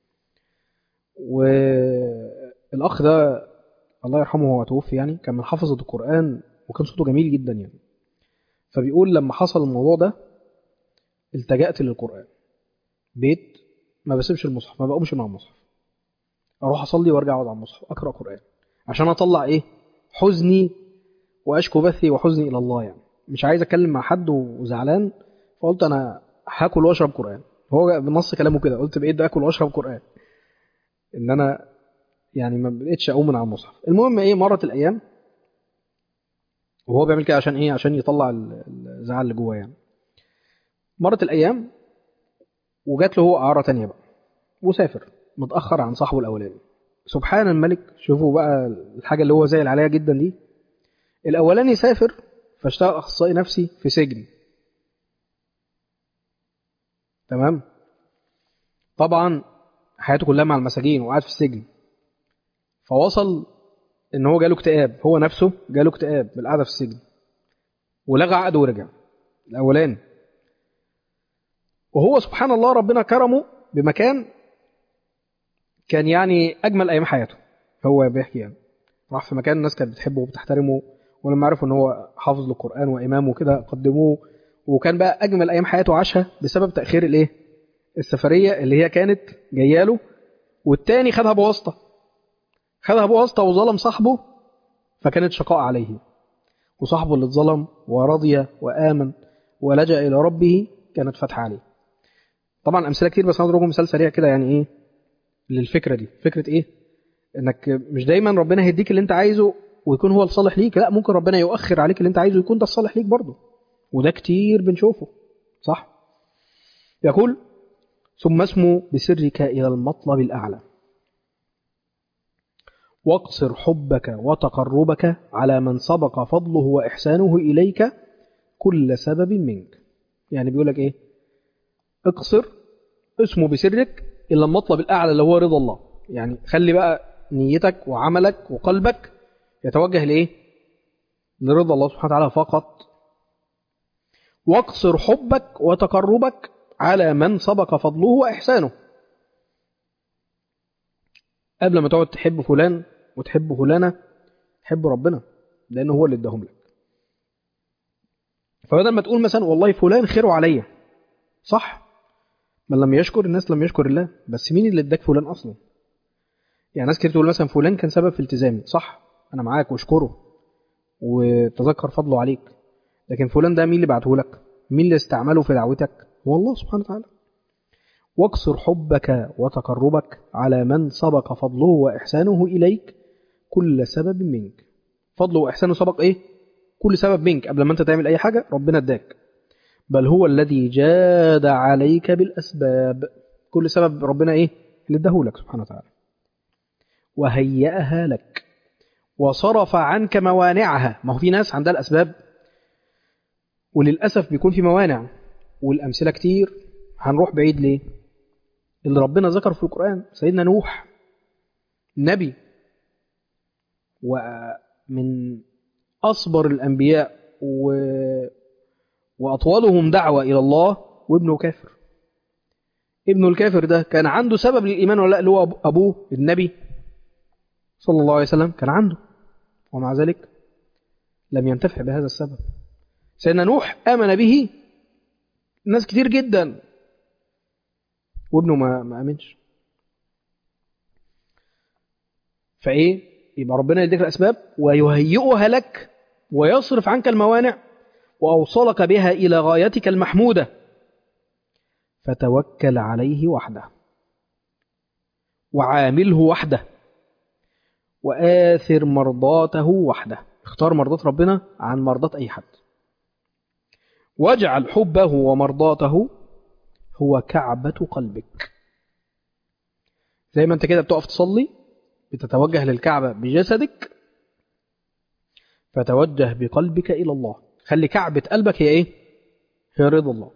والأخ ده الله يرحمه هو توفي يعني كان من حفظة القرآن وكان صوته جميل جدا يعني فبيقول لما حصل الموضوع ده التجأت للقرآن بيت ما بسيبش المصحف ما بقومش مع المصحف اروح اصلي وارجع اقعد على المصحف اقرا قرآن عشان اطلع ايه حزني واشكو بثي وحزني الى الله يعني مش عايز اتكلم مع حد وزعلان فقلت انا هاكل واشرب قران هو بنص كلامه كده قلت بايه ده اكل واشرب قران ان انا يعني ما بقتش اقوم من على المصحف المهم ايه مرت الايام وهو بيعمل كده عشان ايه عشان يطلع الزعل اللي جواه يعني مرت الايام وجات له هو اعاره تانية بقى وسافر متاخر عن صاحبه الاولاني سبحان الملك شوفوا بقى الحاجه اللي هو زعل عليها جدا دي الاولاني سافر فاشتغل اخصائي نفسي في سجن تمام طبعا حياته كلها مع المساجين وقاعد في السجن فوصل ان هو جاله اكتئاب هو نفسه جاله اكتئاب بالقعده في السجن ولغى عقده ورجع الاولاني وهو سبحان الله ربنا كرمه بمكان كان يعني اجمل ايام حياته هو بيحكي يعني راح في مكان الناس كانت بتحبه وبتحترمه ولما عرفوا ان هو حافظ للقران وامام وكده قدموه وكان بقى اجمل ايام حياته عاشها بسبب تاخير الايه السفريه اللي هي كانت جايه له والتاني خدها بواسطه خدها بواسطه وظلم صاحبه فكانت شقاء عليه وصاحبه اللي اتظلم ورضي وامن ولجا الى ربه كانت فتح عليه طبعا امثله كتير بس هضرب مثال سريع كده يعني ايه للفكره دي فكره ايه انك مش دايما ربنا هيديك اللي انت عايزه ويكون هو الصالح ليك لا ممكن ربنا يؤخر عليك اللي انت عايزه ويكون ده الصالح ليك برضه وده كتير بنشوفه صح يقول ثم اسمو بسرك إلى المطلب الأعلى واقصر حبك وتقربك على من سبق فضله وإحسانه إليك كل سبب منك يعني بيقول لك إيه اقصر اسمه بسرك إلى المطلب الأعلى اللي هو رضا الله يعني خلي بقى نيتك وعملك وقلبك يتوجه لإيه لرضا الله سبحانه وتعالى فقط واقصر حبك وتقربك على من سبق فضله وإحسانه قبل ما تقعد تحب فلان وتحب فلانة حب ربنا لأنه هو اللي اداهم لك فبدل ما تقول مثلا والله فلان خيره عليا صح من لم يشكر الناس لم يشكر الله بس مين اللي اداك فلان أصلا يعني ناس كتير تقول مثلا فلان كان سبب في التزامي صح أنا معاك واشكره وتذكر فضله عليك لكن فلان ده مين اللي بعته لك مين اللي استعمله في دعوتك هو الله سبحانه وتعالى واقصر حبك وتقربك على من سبق فضله وإحسانه إليك كل سبب منك فضله وإحسانه سبق إيه؟ كل سبب منك قبل ما أنت تعمل أي حاجة ربنا اداك بل هو الذي جاد عليك بالأسباب كل سبب ربنا إيه؟ اللي اداهولك سبحانه وتعالى وهيأها لك وصرف عنك موانعها ما هو في ناس عندها الأسباب وللأسف بيكون في موانع والأمثلة كتير هنروح بعيد ليه اللي ربنا ذكر في القرآن سيدنا نوح نبي ومن أصبر الأنبياء و... وأطولهم دعوة إلى الله وابنه كافر ابنه الكافر ده كان عنده سبب للإيمان ولا لا اللي هو أبوه النبي صلى الله عليه وسلم كان عنده ومع ذلك لم ينتفع بهذا السبب سيدنا نوح آمن به ناس كتير جدا وابنه ما ما امنش فايه يبقى ربنا يديك الاسباب ويهيئها لك ويصرف عنك الموانع واوصلك بها الى غايتك المحموده فتوكل عليه وحده وعامله وحده واثر مرضاته وحده اختار مرضات ربنا عن مرضات اي حد واجعل حبه ومرضاته هو كعبة قلبك زي ما انت كده بتقف تصلي بتتوجه للكعبة بجسدك فتوجه بقلبك إلى الله خلي كعبة قلبك هي إيه؟ هي رضا الله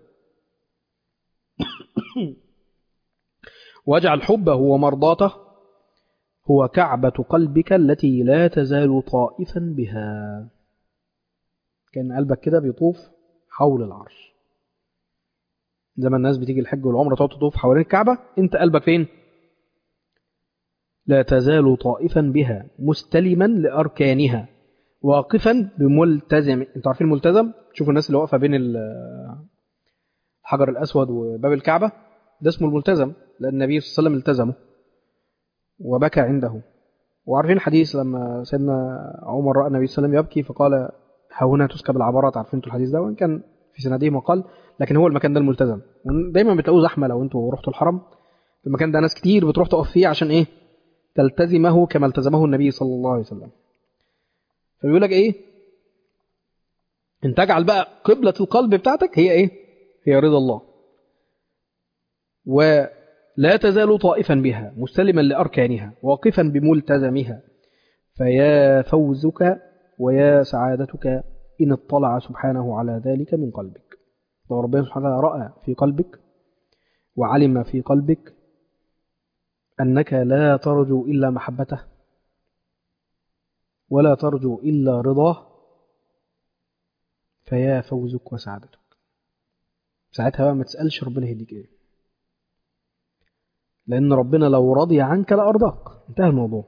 واجعل حبه ومرضاته هو كعبة قلبك التي لا تزال طائفا بها كان قلبك كده بيطوف حول العرش زي ما الناس بتيجي الحج والعمره تقعد تطوف حوالين الكعبه انت قلبك فين لا تزال طائفا بها مستلما لاركانها واقفا بملتزم انتوا عارفين الملتزم تشوفوا الناس اللي واقفه بين الحجر الاسود وباب الكعبه ده اسمه الملتزم لان النبي صلى الله عليه وسلم التزمه وبكى عنده وعارفين الحديث لما سيدنا عمر راى النبي صلى الله عليه وسلم يبكي فقال ها هنا تسكب العبارات عارفين انتوا الحديث ده وان كان في سنده مقال لكن هو المكان ده الملتزم ودايما بتلاقوه زحمه لو انتوا رحتوا الحرم المكان ده ناس كتير بتروح تقف فيه عشان ايه تلتزمه كما التزمه النبي صلى الله عليه وسلم فبيقول لك ايه ان تجعل بقى قبلة القلب بتاعتك هي ايه هي رضا الله ولا تزال طائفا بها مستلما لأركانها واقفا بملتزمها فيا فوزك ويا سعادتك إن اطلع سبحانه على ذلك من قلبك لو ربنا سبحانه وتعالى رأى في قلبك وعلم في قلبك أنك لا ترجو إلا محبته ولا ترجو إلا رضاه فيا فوزك وسعادتك ساعتها بقى ما تسألش ربنا يهديك إيه لأن ربنا لو رضي عنك لأرضاك انتهى الموضوع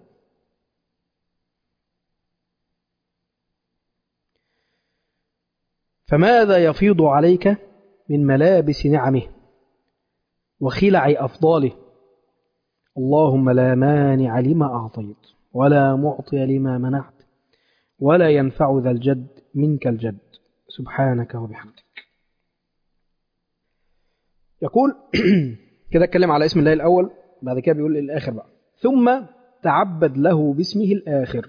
فماذا يفيض عليك من ملابس نعمه وخلع أفضاله اللهم لا مانع لما أعطيت ولا معطي لما منعت ولا ينفع ذا الجد منك الجد سبحانك وبحمدك يقول كده اتكلم على اسم الله الأول بعد كده بيقول الآخر بقى ثم تعبد له باسمه الآخر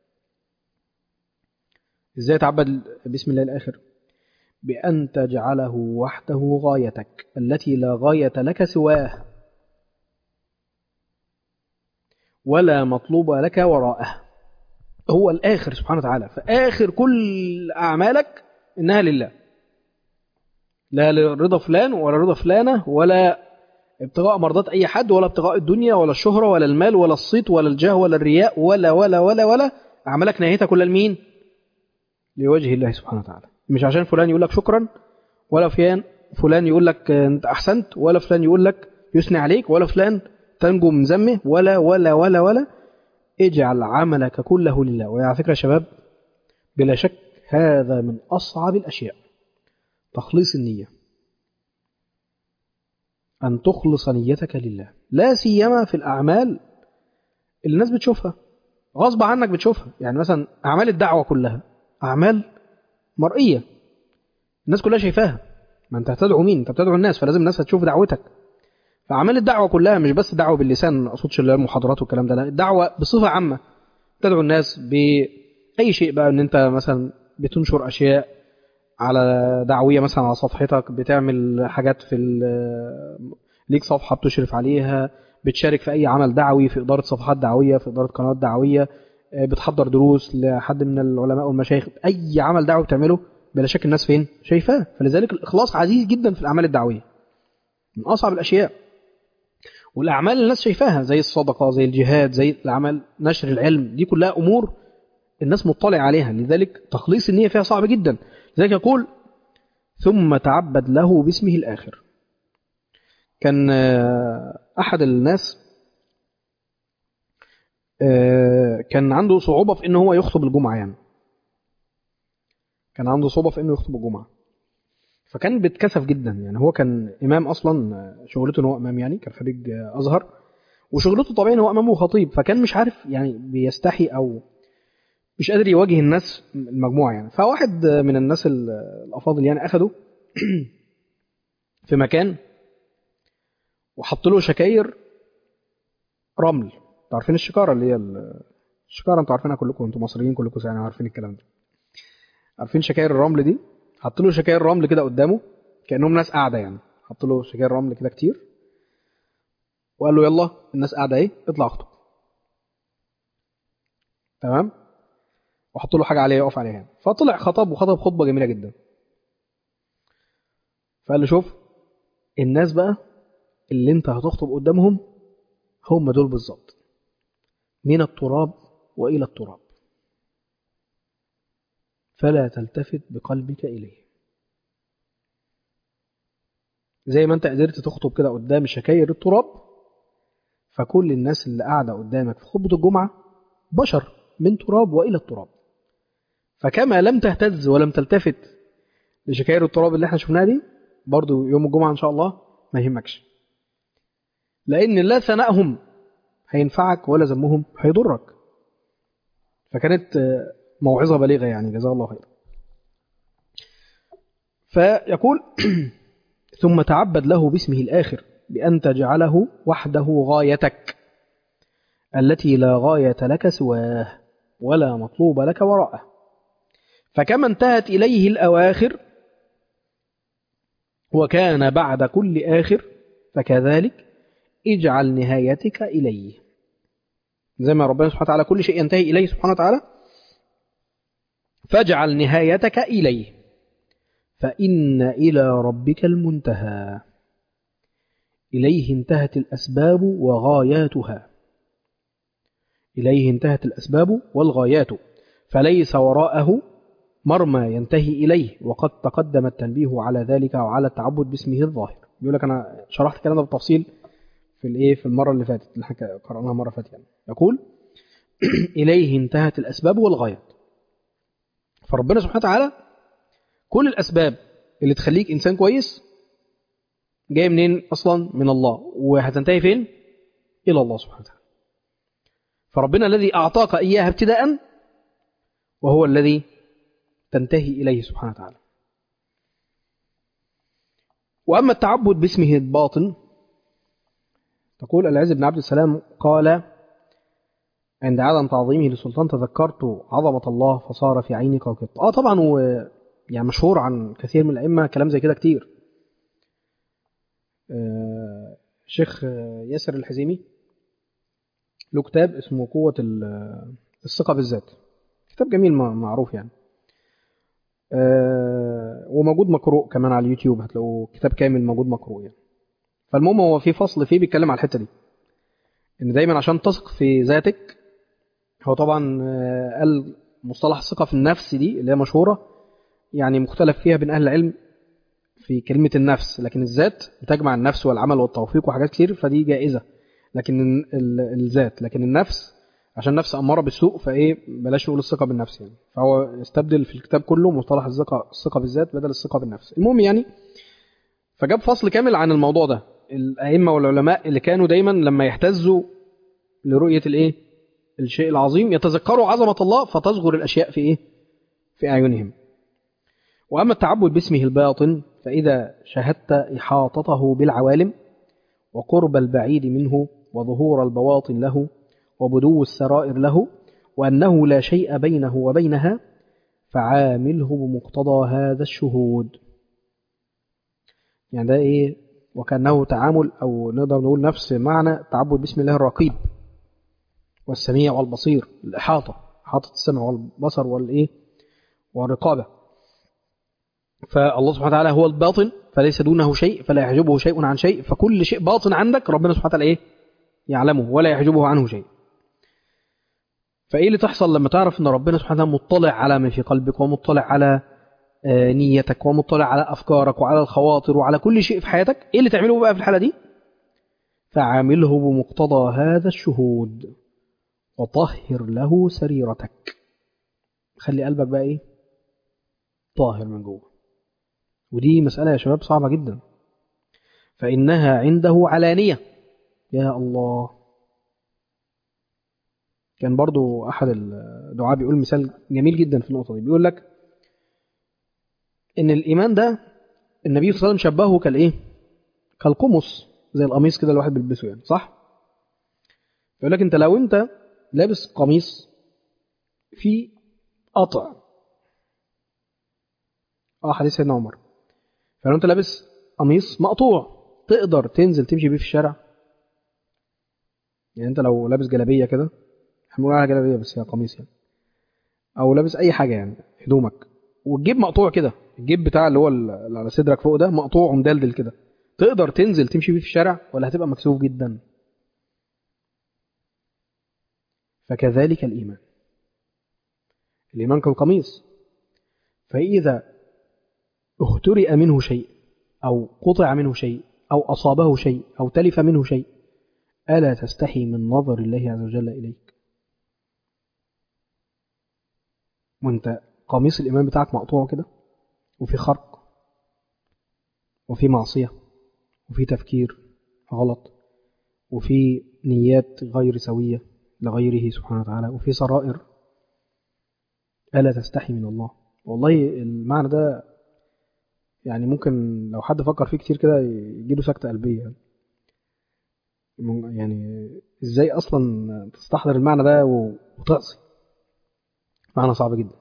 ازاي تعبد باسم الله الآخر بأن تجعله وحده غايتك التي لا غاية لك سواه ولا مطلوب لك وراءه هو الآخر سبحانه وتعالى فآخر كل أعمالك إنها لله لا لرضا فلان ولا رضا فلانة ولا ابتغاء مرضات أي حد ولا ابتغاء الدنيا ولا الشهرة ولا المال ولا الصيت ولا الجاه ولا الرياء ولا ولا ولا ولا أعمالك نهايتها كلها لمين؟ لوجه الله سبحانه وتعالى مش عشان فلان يقول لك شكرا ولا فلان فلان يقول لك انت احسنت ولا فلان يقول لك يثني عليك ولا فلان تنجو من ذمه ولا ولا ولا ولا اجعل عملك كله لله وعلى فكره يا شباب بلا شك هذا من اصعب الاشياء تخليص النيه ان تخلص نيتك لله لا سيما في الاعمال اللي الناس بتشوفها غصب عنك بتشوفها يعني مثلا اعمال الدعوه كلها اعمال مرئية الناس كلها شايفاها ما انت هتدعو مين انت بتدعو الناس فلازم الناس هتشوف دعوتك فأعمال الدعوة كلها مش بس دعوة باللسان ما اقصدش اللي هي المحاضرات والكلام ده لا الدعوة بصفة عامة تدعو الناس بأي شيء بقى ان انت مثلا بتنشر أشياء على دعوية مثلا على صفحتك بتعمل حاجات في ليك صفحة بتشرف عليها بتشارك في أي عمل دعوي في إدارة صفحات دعوية في إدارة قنوات دعوية بتحضر دروس لحد من العلماء والمشايخ اي عمل دعوي بتعمله بلا شك الناس فين شايفاه فلذلك الاخلاص عزيز جدا في الاعمال الدعويه من اصعب الاشياء والاعمال اللي الناس شايفاها زي الصدقه زي الجهاد زي الاعمال نشر العلم دي كلها امور الناس مطلع عليها لذلك تخليص النيه فيها صعب جدا لذلك يقول ثم تعبد له باسمه الاخر كان احد الناس كان عنده صعوبة في إن هو يخطب الجمعة يعني كان عنده صعوبة في إنه يخطب الجمعة فكان بيتكسف جدا يعني هو كان إمام أصلا شغلته إن هو إمام يعني كان خريج أزهر وشغلته طبيعي إن هو إمام وخطيب فكان مش عارف يعني بيستحي أو مش قادر يواجه الناس المجموعة يعني فواحد من الناس الأفاضل يعني أخده في مكان وحط له شكاير رمل انتوا عارفين الشكاره اللي هي الشكاره انتوا عارفينها كلكم انتوا مصريين كلكم يعني عارفين الكلام ده عارفين شكاير الرمل دي حط له شكاير رمل كده قدامه كانهم ناس قاعده يعني حط له شكاير رمل كده كتير وقال له يلا الناس قاعده ايه اطلع اخطب تمام وحط له حاجه عليها يقف عليها يعني. فطلع خطب وخطب خطبه جميله جدا فقال له شوف الناس بقى اللي انت هتخطب قدامهم هم دول بالظبط من التراب والى التراب فلا تلتفت بقلبك اليه زي ما انت قدرت تخطب كده قدام شكاير التراب فكل الناس اللي قاعده قدامك في خطبه الجمعه بشر من تراب والى التراب فكما لم تهتز ولم تلتفت لشكاير التراب اللي احنا شفناها دي برضو يوم الجمعه ان شاء الله ما يهمكش لان لا ثنائهم هينفعك ولا ذمهم هيضرك فكانت موعظه بليغه يعني جزاه الله خير فيقول ثم تعبد له باسمه الآخر بأن تجعله وحده غايتك التي لا غاية لك سواه ولا مطلوب لك وراءه فكما انتهت إليه الأواخر وكان بعد كل آخر فكذلك اجعل نهايتك إليه زي ما ربنا سبحانه وتعالى كل شيء ينتهي إليه سبحانه وتعالى فاجعل نهايتك إليه فإن إلى ربك المنتهى إليه انتهت الأسباب وغاياتها إليه انتهت الأسباب والغايات فليس وراءه مرمى ينتهي إليه وقد تقدم التنبيه على ذلك وعلى التعبد باسمه الظاهر بيقول لك أنا شرحت الكلام ده بالتفصيل في الايه في المره اللي فاتت اللي احنا قرأناها مره فاتت يعني يقول اليه انتهت الاسباب والغايات فربنا سبحانه وتعالى كل الاسباب اللي تخليك انسان كويس جايه منين اصلا من الله وهتنتهي فين الى الله سبحانه وتعالى فربنا الذي اعطاك اياها ابتداء وهو الذي تنتهي اليه سبحانه وتعالى واما التعبد باسمه الباطن تقول العز بن عبد السلام قال عند عدم تعظيمه للسلطان تذكرت عظمة الله فصار في عيني كالقط اه طبعا و يعني مشهور عن كثير من الأئمة كلام زي كده كتير آه شيخ ياسر الحزيمي له كتاب اسمه قوة الثقة بالذات كتاب جميل معروف يعني آه وموجود مقروء كمان على اليوتيوب هتلاقوا كتاب كامل موجود مقروء يعني فالمهم هو في فصل فيه بيتكلم على الحته دي ان دايما عشان تثق في ذاتك هو طبعا قال مصطلح الثقه في النفس دي اللي هي مشهوره يعني مختلف فيها بين اهل العلم في كلمه النفس لكن الذات بتجمع النفس والعمل والتوفيق وحاجات كتير فدي جائزه لكن الذات لكن النفس عشان النفس اماره بالسوء فايه بلاش نقول الثقه بالنفس يعني فهو استبدل في الكتاب كله مصطلح الثقه الثقه بالذات بدل الثقه بالنفس المهم يعني فجاب فصل كامل عن الموضوع ده الأئمة والعلماء اللي كانوا دايما لما يهتزوا لرؤية الإيه؟ الشيء العظيم يتذكروا عظمة الله فتصغر الأشياء في إيه؟ في أعينهم وأما التعبد باسمه الباطن فإذا شاهدت إحاطته بالعوالم وقرب البعيد منه وظهور البواطن له وبدو السرائر له وأنه لا شيء بينه وبينها فعامله بمقتضى هذا الشهود يعني ده إيه وكأنه تعامل أو نقدر نقول نفس معنى تعبد باسم الله الرقيب والسميع والبصير الإحاطة إحاطة السمع والبصر والإيه والرقابة فالله سبحانه وتعالى هو الباطن فليس دونه شيء فلا يحجبه شيء عن شيء فكل شيء باطن عندك ربنا سبحانه وتعالى إيه يعلمه ولا يحجبه عنه شيء فإيه اللي تحصل لما تعرف أن ربنا سبحانه وتعالى مطلع على ما في قلبك ومطلع على نيتك ومطلع على أفكارك وعلى الخواطر وعلى كل شيء في حياتك إيه اللي تعمله بقى في الحالة دي فعامله بمقتضى هذا الشهود وطهر له سريرتك خلي قلبك بقى إيه طاهر من جوه ودي مسألة يا شباب صعبة جدا فإنها عنده علانية يا الله كان برضو أحد الدعاء بيقول مثال جميل جدا في النقطة دي بيقول لك ان الايمان ده النبي صلى الله عليه وسلم شبهه كالايه كالقمص زي القميص كده الواحد بيلبسه يعني صح يقول لك انت لو انت لابس قميص في قطع اه حديث سيدنا عمر فلو انت لابس قميص مقطوع تقدر تنزل تمشي بيه في الشارع يعني انت لو لابس جلابيه كده احنا بنقول عليها جلابيه بس هي قميص يعني او لابس اي حاجه يعني هدومك والجيب مقطوع كده الجيب بتاع اللي هو اللي على صدرك فوق ده مقطوع ومدلدل كده تقدر تنزل تمشي بيه في الشارع ولا هتبقى مكسوف جدا فكذلك الإيمان الإيمان كالقميص فإذا اخترئ منه شيء أو قطع منه شيء أو أصابه شيء أو تلف منه شيء ألا تستحي من نظر الله عز وجل إليك وانت قميص الإيمان بتاعك مقطوع كده وفي خرق وفي معصية وفي تفكير غلط وفي نيات غير سوية لغيره سبحانه وتعالى وفي سرائر ألا تستحي من الله والله المعنى ده يعني ممكن لو حد فكر فيه كتير كده يجيله سكتة قلبية يعني. يعني ازاي اصلا تستحضر المعنى ده وتعصي معنى صعب جدا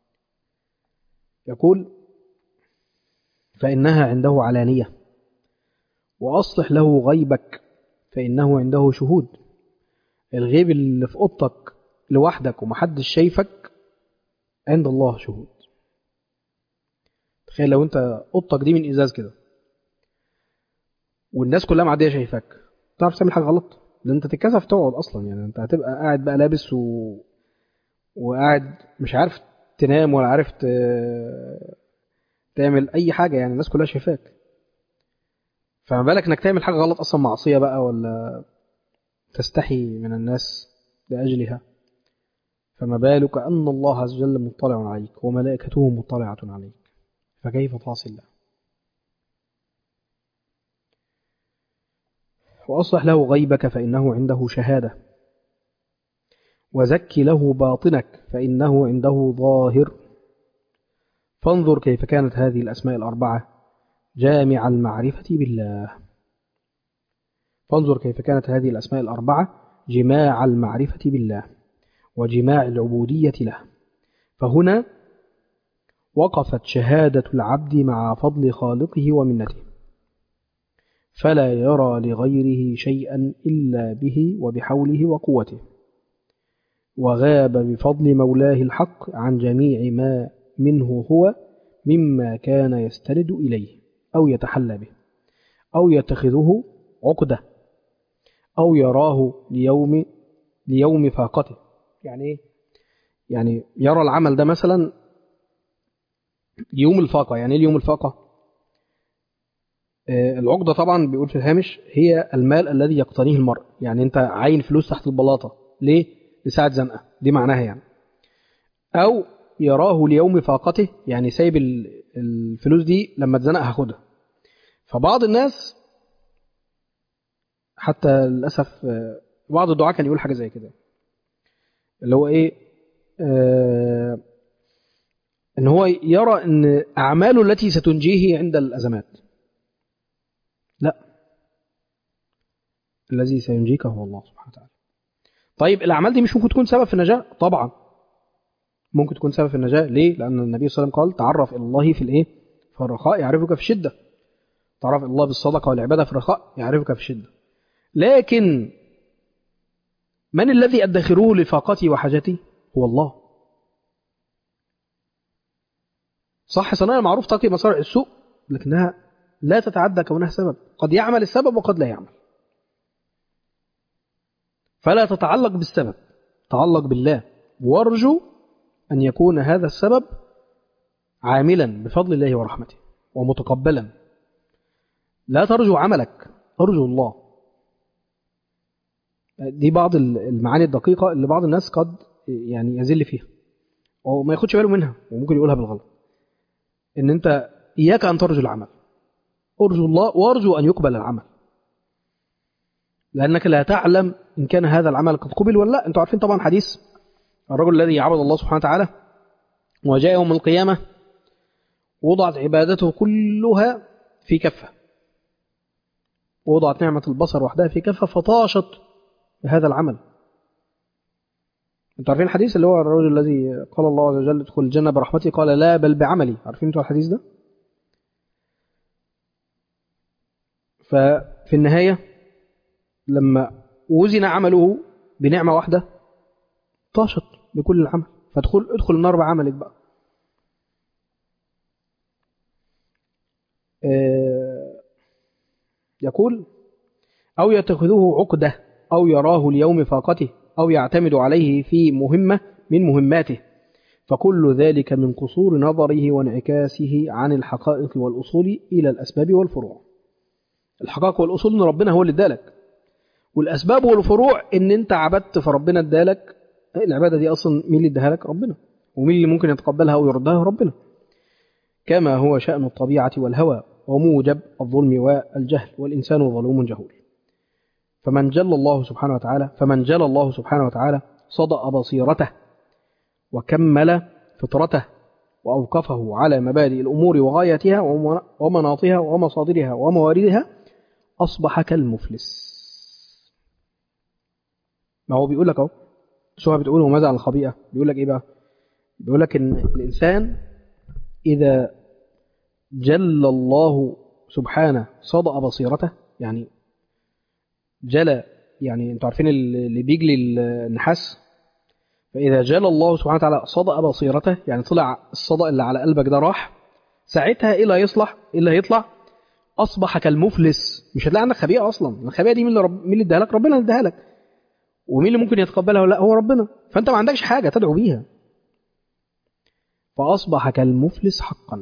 يقول فإنها عنده علانية وأصلح له غيبك فإنه عنده شهود الغيب اللي في أوضتك لوحدك ومحدش شايفك عند الله شهود تخيل لو انت اوضتك دي من ازاز كده والناس كلها معديه شايفاك تعرف تعمل حاجه غلط ده انت تتكسف تقعد اصلا يعني انت هتبقى قاعد بقى لابس و... وقاعد مش عارف تنام ولا عارف ت... تعمل اي حاجه يعني الناس كلها شايفاك فما بالك انك تعمل حاجه غلط اصلا معصيه بقى ولا تستحي من الناس لاجلها فما بالك ان الله عز وجل مطلع عليك وملائكته مطلعه عليك فكيف تعصي الله وأصلح له غيبك فإنه عنده شهادة وزك له باطنك فإنه عنده ظاهر فانظر كيف كانت هذه الأسماء الأربعة جامع المعرفة بالله فانظر كيف كانت هذه الأسماء الأربعة جماع المعرفة بالله وجماع العبودية له فهنا وقفت شهادة العبد مع فضل خالقه ومنته فلا يرى لغيره شيئا إلا به وبحوله وقوته وغاب بفضل مولاه الحق عن جميع ما منه هو مما كان يستند إليه أو يتحلى به أو يتخذه عقدة أو يراه ليوم ليوم فاقته يعني إيه؟ يعني يرى العمل ده مثلا يوم الفاقة يعني ايه اليوم الفاقة آه العقدة طبعا بيقول في الهامش هي المال الذي يقتنيه المرء يعني انت عاين فلوس تحت البلاطة ليه لساعة زنقة دي معناها يعني او يراه ليوم فاقته يعني سايب الفلوس دي لما اتزنق هاخدها فبعض الناس حتى للأسف آه بعض الدعاة كان يقول حاجة زي كده اللي هو ايه آه ان هو يرى ان اعماله التي ستنجيه عند الازمات لا الذي سينجيك هو الله سبحانه وتعالى طيب الاعمال دي مش ممكن تكون سبب في النجاه طبعا ممكن تكون سبب في النجاه ليه لان النبي صلى الله عليه وسلم قال تعرف الى الله في الايه في الرخاء يعرفك في الشده تعرف الله بالصدقه والعباده في الرخاء يعرفك في الشده لكن من الذي ادخره لفاقتي وحاجتي هو الله صح صناعة معروف تقي مصارع السوء لكنها لا تتعدى كونها سبب قد يعمل السبب وقد لا يعمل فلا تتعلق بالسبب تعلق بالله وارجو أن يكون هذا السبب عاملا بفضل الله ورحمته ومتقبلا لا ترجو عملك ارجو الله دي بعض المعاني الدقيقة اللي بعض الناس قد يعني يزل فيها وما ياخدش باله منها وممكن يقولها بالغلط ان انت اياك ان ترجو العمل ارجو الله وارجو ان يقبل العمل لانك لا تعلم ان كان هذا العمل قد قبل ولا لا انتوا عارفين طبعا حديث الرجل الذي عبد الله سبحانه وتعالى وجاء يوم القيامه وضعت عبادته كلها في كفه ووضعت نعمه البصر وحدها في كفه فطاشت بهذا العمل انتوا عارفين الحديث اللي هو الرجل الذي قال الله عز وجل ادخل الجنة برحمتي قال لا بل بعملي عارفين انتوا الحديث ده ففي النهاية لما وزن عمله بنعمة واحدة طاشت بكل العمل فادخل ادخل النار بعملك بقى يقول أو يتخذه عقدة أو يراه ليوم فاقته أو يعتمد عليه في مهمة من مهماته فكل ذلك من قصور نظره وانعكاسه عن الحقائق والأصول إلى الأسباب والفروع الحقائق والأصول إن ربنا هو اللي ادالك والأسباب والفروع إن أنت عبدت فربنا ادالك العبادة دي أصلا مين اللي اداها لك ربنا ومين اللي ممكن يتقبلها أو يردها ربنا كما هو شأن الطبيعة والهوى وموجب الظلم والجهل والإنسان ظلوم جهول فمن جل الله سبحانه وتعالى فمن جل الله سبحانه وتعالى صدأ بصيرته وكمل فطرته وأوقفه على مبادئ الأمور وغايتها ومناطها ومصادرها ومواردها أصبح كالمفلس ما هو بيقول لك اهو شو بتقول وماذا عن الخبيئة بيقول لك إيه بقى بيقول لك إن الإنسان إذا جل الله سبحانه صدأ بصيرته يعني جلى يعني انتوا عارفين اللي بيجلي النحاس فإذا جل الله سبحانه وتعالى صدأ بصيرته يعني طلع الصدأ اللي على قلبك ده راح ساعتها إيه اللي هيصلح إيه اللي هيطلع أصبح كالمفلس مش هتلاقي عندك خبيئة أصلا الخبيئة دي مين اللي, رب... مين اللي اداها لك ربنا اللي اداها لك ومين اللي ممكن يتقبلها ولا هو ربنا فأنت ما عندكش حاجة تدعو بيها فأصبح كالمفلس حقا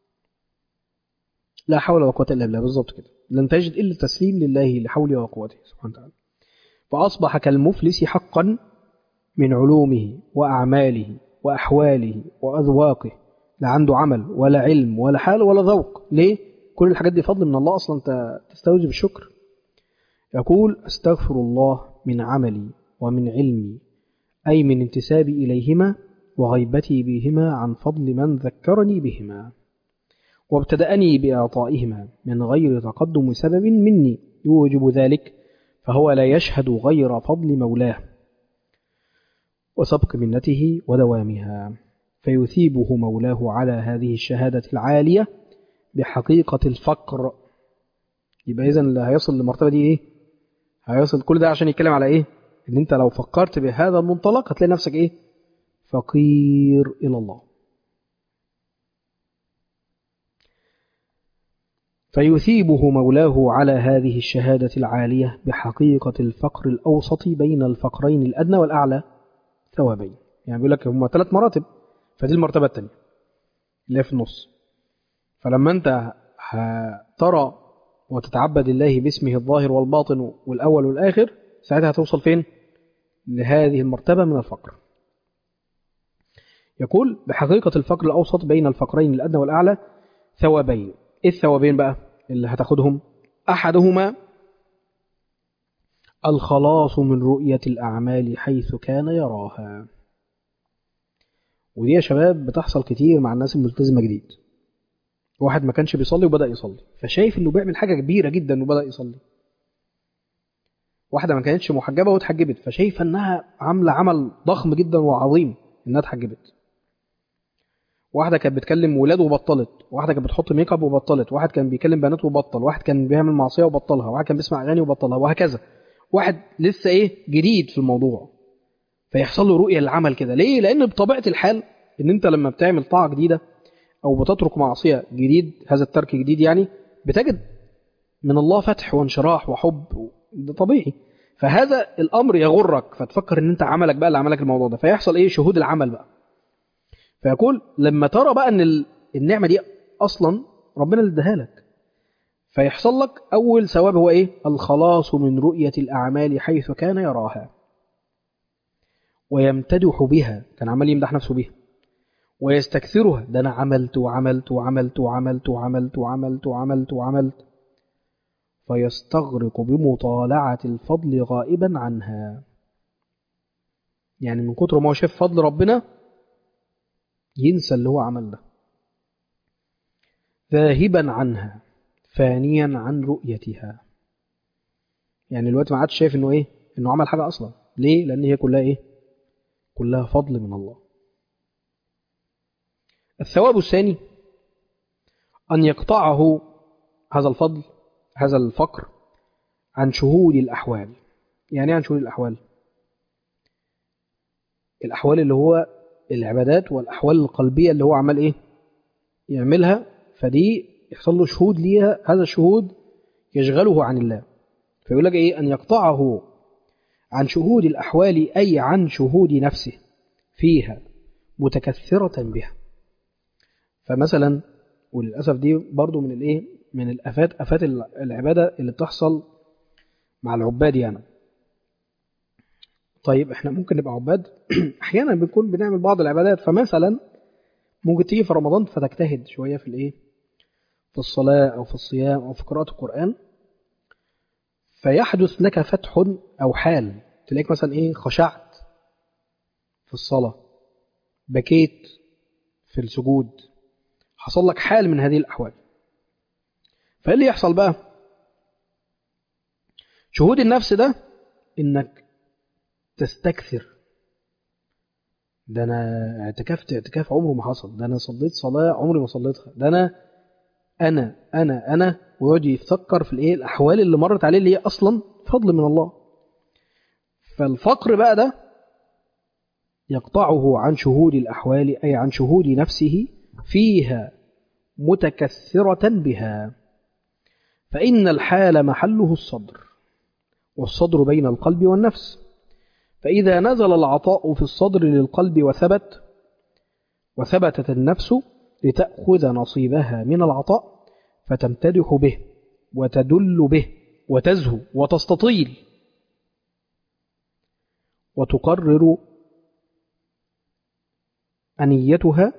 لا حول ولا قوة إلا بالله بالظبط كده لن تجد إلا التسليم لله لحوله وقوته سبحانه وتعالى فأصبح كالمفلس حقا من علومه وأعماله وأحواله وأذواقه لا عنده عمل ولا علم ولا حال ولا ذوق ليه؟ كل الحاجات دي فضل من الله أصلا أنت تستوجب الشكر يقول أستغفر الله من عملي ومن علمي أي من انتسابي إليهما وغيبتي بهما عن فضل من ذكرني بهما وابتدأني بإعطائهما من غير تقدم سبب مني يوجب ذلك فهو لا يشهد غير فضل مولاه وسبق منته ودوامها فيثيبه مولاه على هذه الشهادة العالية بحقيقة الفقر يبقى إذن اللي هيصل للمرتبة دي إيه؟ هيصل كل ده عشان يتكلم على إيه؟ إن أنت لو فكرت بهذا المنطلق هتلاقي نفسك إيه؟ فقير إلى الله فيثيبه مولاه على هذه الشهادة العالية بحقيقة الفقر الأوسط بين الفقرين الأدنى والأعلى ثوابين يعني بيقول لك هم ثلاث مراتب فدي المرتبة الثانية اللي هي في النص فلما أنت ترى وتتعبد الله باسمه الظاهر والباطن والأول والآخر ساعتها هتوصل فين لهذه المرتبة من الفقر يقول بحقيقة الفقر الأوسط بين الفقرين الأدنى والأعلى ثوابين إيه الثوابين بقى اللي هتاخدهم أحدهما الخلاص من رؤية الأعمال حيث كان يراها ودي يا شباب بتحصل كتير مع الناس الملتزمة جديد واحد ما كانش بيصلي وبدأ يصلي فشايف انه بيعمل حاجة كبيرة جدا وبدأ يصلي واحدة ما كانتش محجبة واتحجبت فشايفة انها عاملة عمل ضخم جدا وعظيم انها اتحجبت واحدة كانت بتكلم ولاد وبطلت واحدة كانت بتحط ميك اب وبطلت واحد كان بيكلم بنات وبطل واحد كان بيعمل معصية وبطلها واحد كان بيسمع أغاني وبطلها وهكذا واحد لسه ايه جديد في الموضوع فيحصل له رؤية للعمل كده ليه لأن بطبيعة الحال ان انت لما بتعمل طاعة جديدة او بتترك معصية جديد هذا الترك جديد يعني بتجد من الله فتح وانشراح وحب ده طبيعي فهذا الامر يغرك فتفكر ان انت عملك بقى اللي عملك الموضوع ده فيحصل ايه شهود العمل بقى فيقول لما ترى بقى ان النعمة دي اصلا ربنا اللي اداها لك فيحصل لك اول ثواب هو ايه الخلاص من رؤية الاعمال حيث كان يراها ويمتدح بها كان عمال يمدح نفسه بها ويستكثرها ده أنا عملت وعملت وعملت وعملت وعملت وعملت وعملت وعملت فيستغرق بمطالعة الفضل غائبا عنها يعني من كتر ما هو شاف فضل ربنا ينسى اللي هو عمل ده ذاهبا عنها فانيا عن رؤيتها يعني الوقت ما عادش شايف انه ايه انه عمل حاجة اصلا ليه لان هي كلها ايه كلها فضل من الله الثواب الثاني أن يقطعه هذا الفضل هذا الفقر عن شهود الأحوال يعني ايه عن شهود الأحوال الأحوال اللي هو العبادات والأحوال القلبية اللي هو عمل إيه يعملها فدي يحصل له شهود ليها هذا الشهود يشغله عن الله فيقول لك إيه أن يقطعه عن شهود الأحوال أي عن شهود نفسه فيها متكثرة بها فمثلا وللأسف دي برضو من الإيه من الأفات أفات العبادة اللي بتحصل مع العباد يعني طيب احنا ممكن نبقى عباد احيانا بنكون بنعمل بعض العبادات فمثلا ممكن تيجي في رمضان فتجتهد شوية في الايه في الصلاة او في الصيام او في قراءة القرآن فيحدث لك فتح او حال تلاقيك مثلا ايه خشعت في الصلاة بكيت في السجود حصل لك حال من هذه الأحوال فإيه اللي يحصل بقى شهود النفس ده إنك تستكثر ده أنا اعتكفت اعتكاف عمره ما حصل ده أنا صليت صلاة عمري ما صليتها ده أنا أنا أنا أنا ويقعد يفكر في الإيه الأحوال اللي مرت عليه اللي هي أصلا فضل من الله فالفقر بقى ده يقطعه عن شهود الأحوال أي عن شهود نفسه فيها متكثرة بها فإن الحال محله الصدر والصدر بين القلب والنفس فإذا نزل العطاء في الصدر للقلب وثبت وثبتت النفس لتأخذ نصيبها من العطاء فتمتدح به وتدل به وتزهو وتستطيل وتقرر أنيتها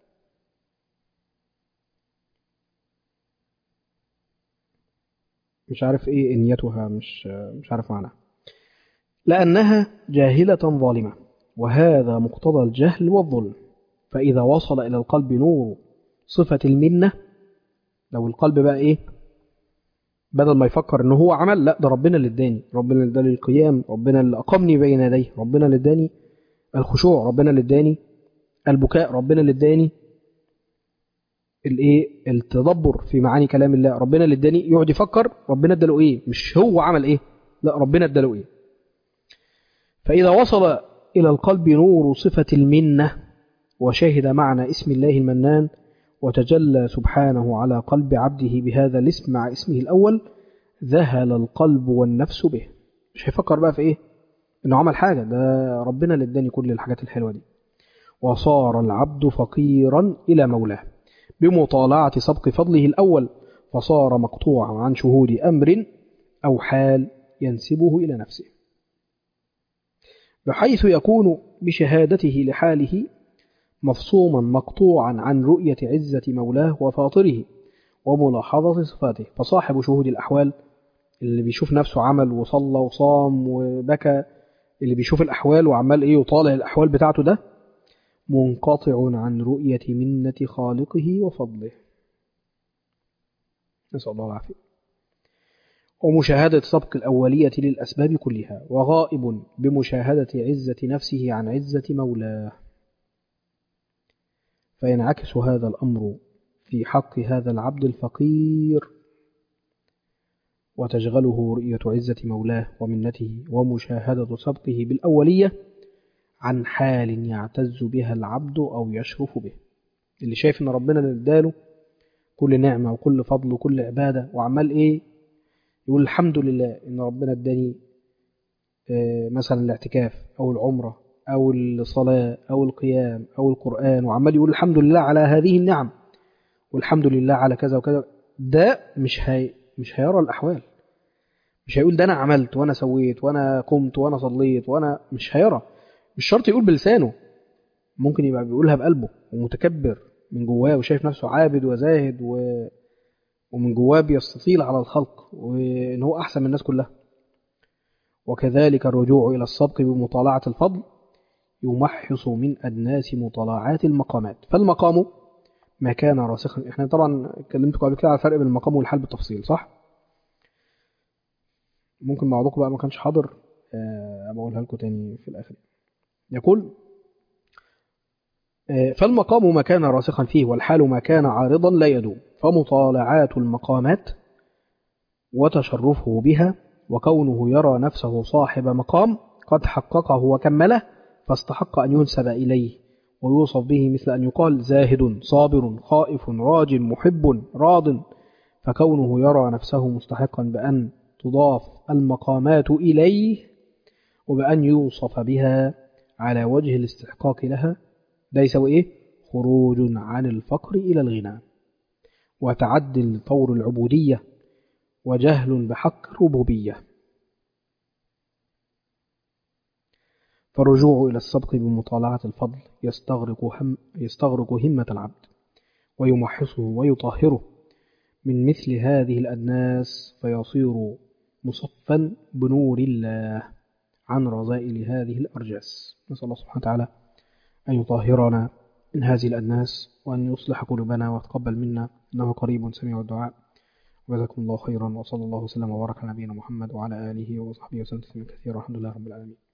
مش عارف ايه انيتها مش مش عارف معناها لأنها جاهلة ظالمة وهذا مقتضى الجهل والظلم فإذا وصل إلى القلب نور صفة المنة لو القلب بقى إيه بدل ما يفكر إن هو عمل لا ده ربنا اللي اداني ربنا اللي اداني القيام ربنا اللي أقامني بين يديه ربنا اللي اداني الخشوع ربنا اللي اداني البكاء ربنا اللي اداني الايه التدبر في معاني كلام الله ربنا اللي اداني يقعد يفكر ربنا اداله ايه مش هو عمل ايه لا ربنا اداله ايه فإذا وصل إلى القلب نور صفة المنة وشهد معنى اسم الله المنان وتجلى سبحانه على قلب عبده بهذا الاسم مع اسمه الأول ذهل القلب والنفس به مش هيفكر بقى في إيه إنه عمل حاجة ده ربنا اللي اداني كل الحاجات الحلوة دي وصار العبد فقيرا إلى مولاه بمطالعة سبق فضله الأول فصار مقطوعا عن شهود أمر أو حال ينسبه إلى نفسه بحيث يكون بشهادته لحاله مفصوما مقطوعا عن رؤية عزة مولاه وفاطره وملاحظة صفاته فصاحب شهود الأحوال اللي بيشوف نفسه عمل وصلى وصام وبكى اللي بيشوف الأحوال وعمال إيه يطالع الأحوال بتاعته ده منقطع عن رؤية منة خالقه وفضله نسأل الله العافية ومشاهدة سبق الأولية للأسباب كلها وغائب بمشاهدة عزة نفسه عن عزة مولاه فينعكس هذا الأمر في حق هذا العبد الفقير وتشغله رؤية عزة مولاه ومنته ومشاهدة سبقه بالأولية عن حال يعتز بها العبد أو يشرف به اللي شايف إن ربنا اللي اداله كل نعمة وكل فضل وكل عبادة وعمال إيه يقول الحمد لله إن ربنا اداني مثلا الاعتكاف أو العمرة أو الصلاة أو القيام أو القرآن وعمال يقول الحمد لله على هذه النعم والحمد لله على كذا وكذا ده مش هي مش هيرى الأحوال مش هيقول ده أنا عملت وأنا سويت وأنا قمت وأنا صليت وأنا مش هيرى مش شرط يقول بلسانه ممكن يبقى بيقولها بقلبه ومتكبر من جواه وشايف نفسه عابد وزاهد و... ومن جواه بيستطيل على الخلق وإن هو أحسن من الناس كلها وكذلك الرجوع إلى السبق بمطالعة الفضل يمحص من أدناس مطالعات المقامات فالمقام ما كان راسخا احنا طبعا اتكلمتكم قبل كده على الفرق بين المقام والحال بالتفصيل صح ممكن بعضكم بقى ما كانش حاضر أه بقولها لكم تاني في الآخر يقول أه فالمقام ما كان راسخا فيه والحال ما كان عارضا لا يدوم فمطالعات المقامات وتشرفه بها وكونه يرى نفسه صاحب مقام قد حققه وكمله فاستحق أن ينسب إليه ويوصف به مثل أن يقال زاهد صابر خائف راج محب راض فكونه يرى نفسه مستحقا بأن تضاف المقامات إليه وبأن يوصف بها على وجه الاستحقاق لها ده يسوي إيه؟ خروج عن الفقر إلى الغنى وتعد لطور العبودية وجهل بحق الربوبية فالرجوع إلى السبق بمطالعة الفضل يستغرق, هم يستغرق همة العبد ويمحصه ويطهره من مثل هذه الأدناس فيصير مصفا بنور الله عن رذائل هذه الأرجاس نسأل الله سبحانه وتعالى أن يطهرنا من هذه الأناس وأن يصلح قلوبنا ويتقبل منا إنه قريب سميع الدعاء وجزاكم الله خيرا وصلى الله وسلم وبارك على نبينا محمد وعلى آله وصحبه وسلم تسليما كثيرا والحمد لله رب العالمين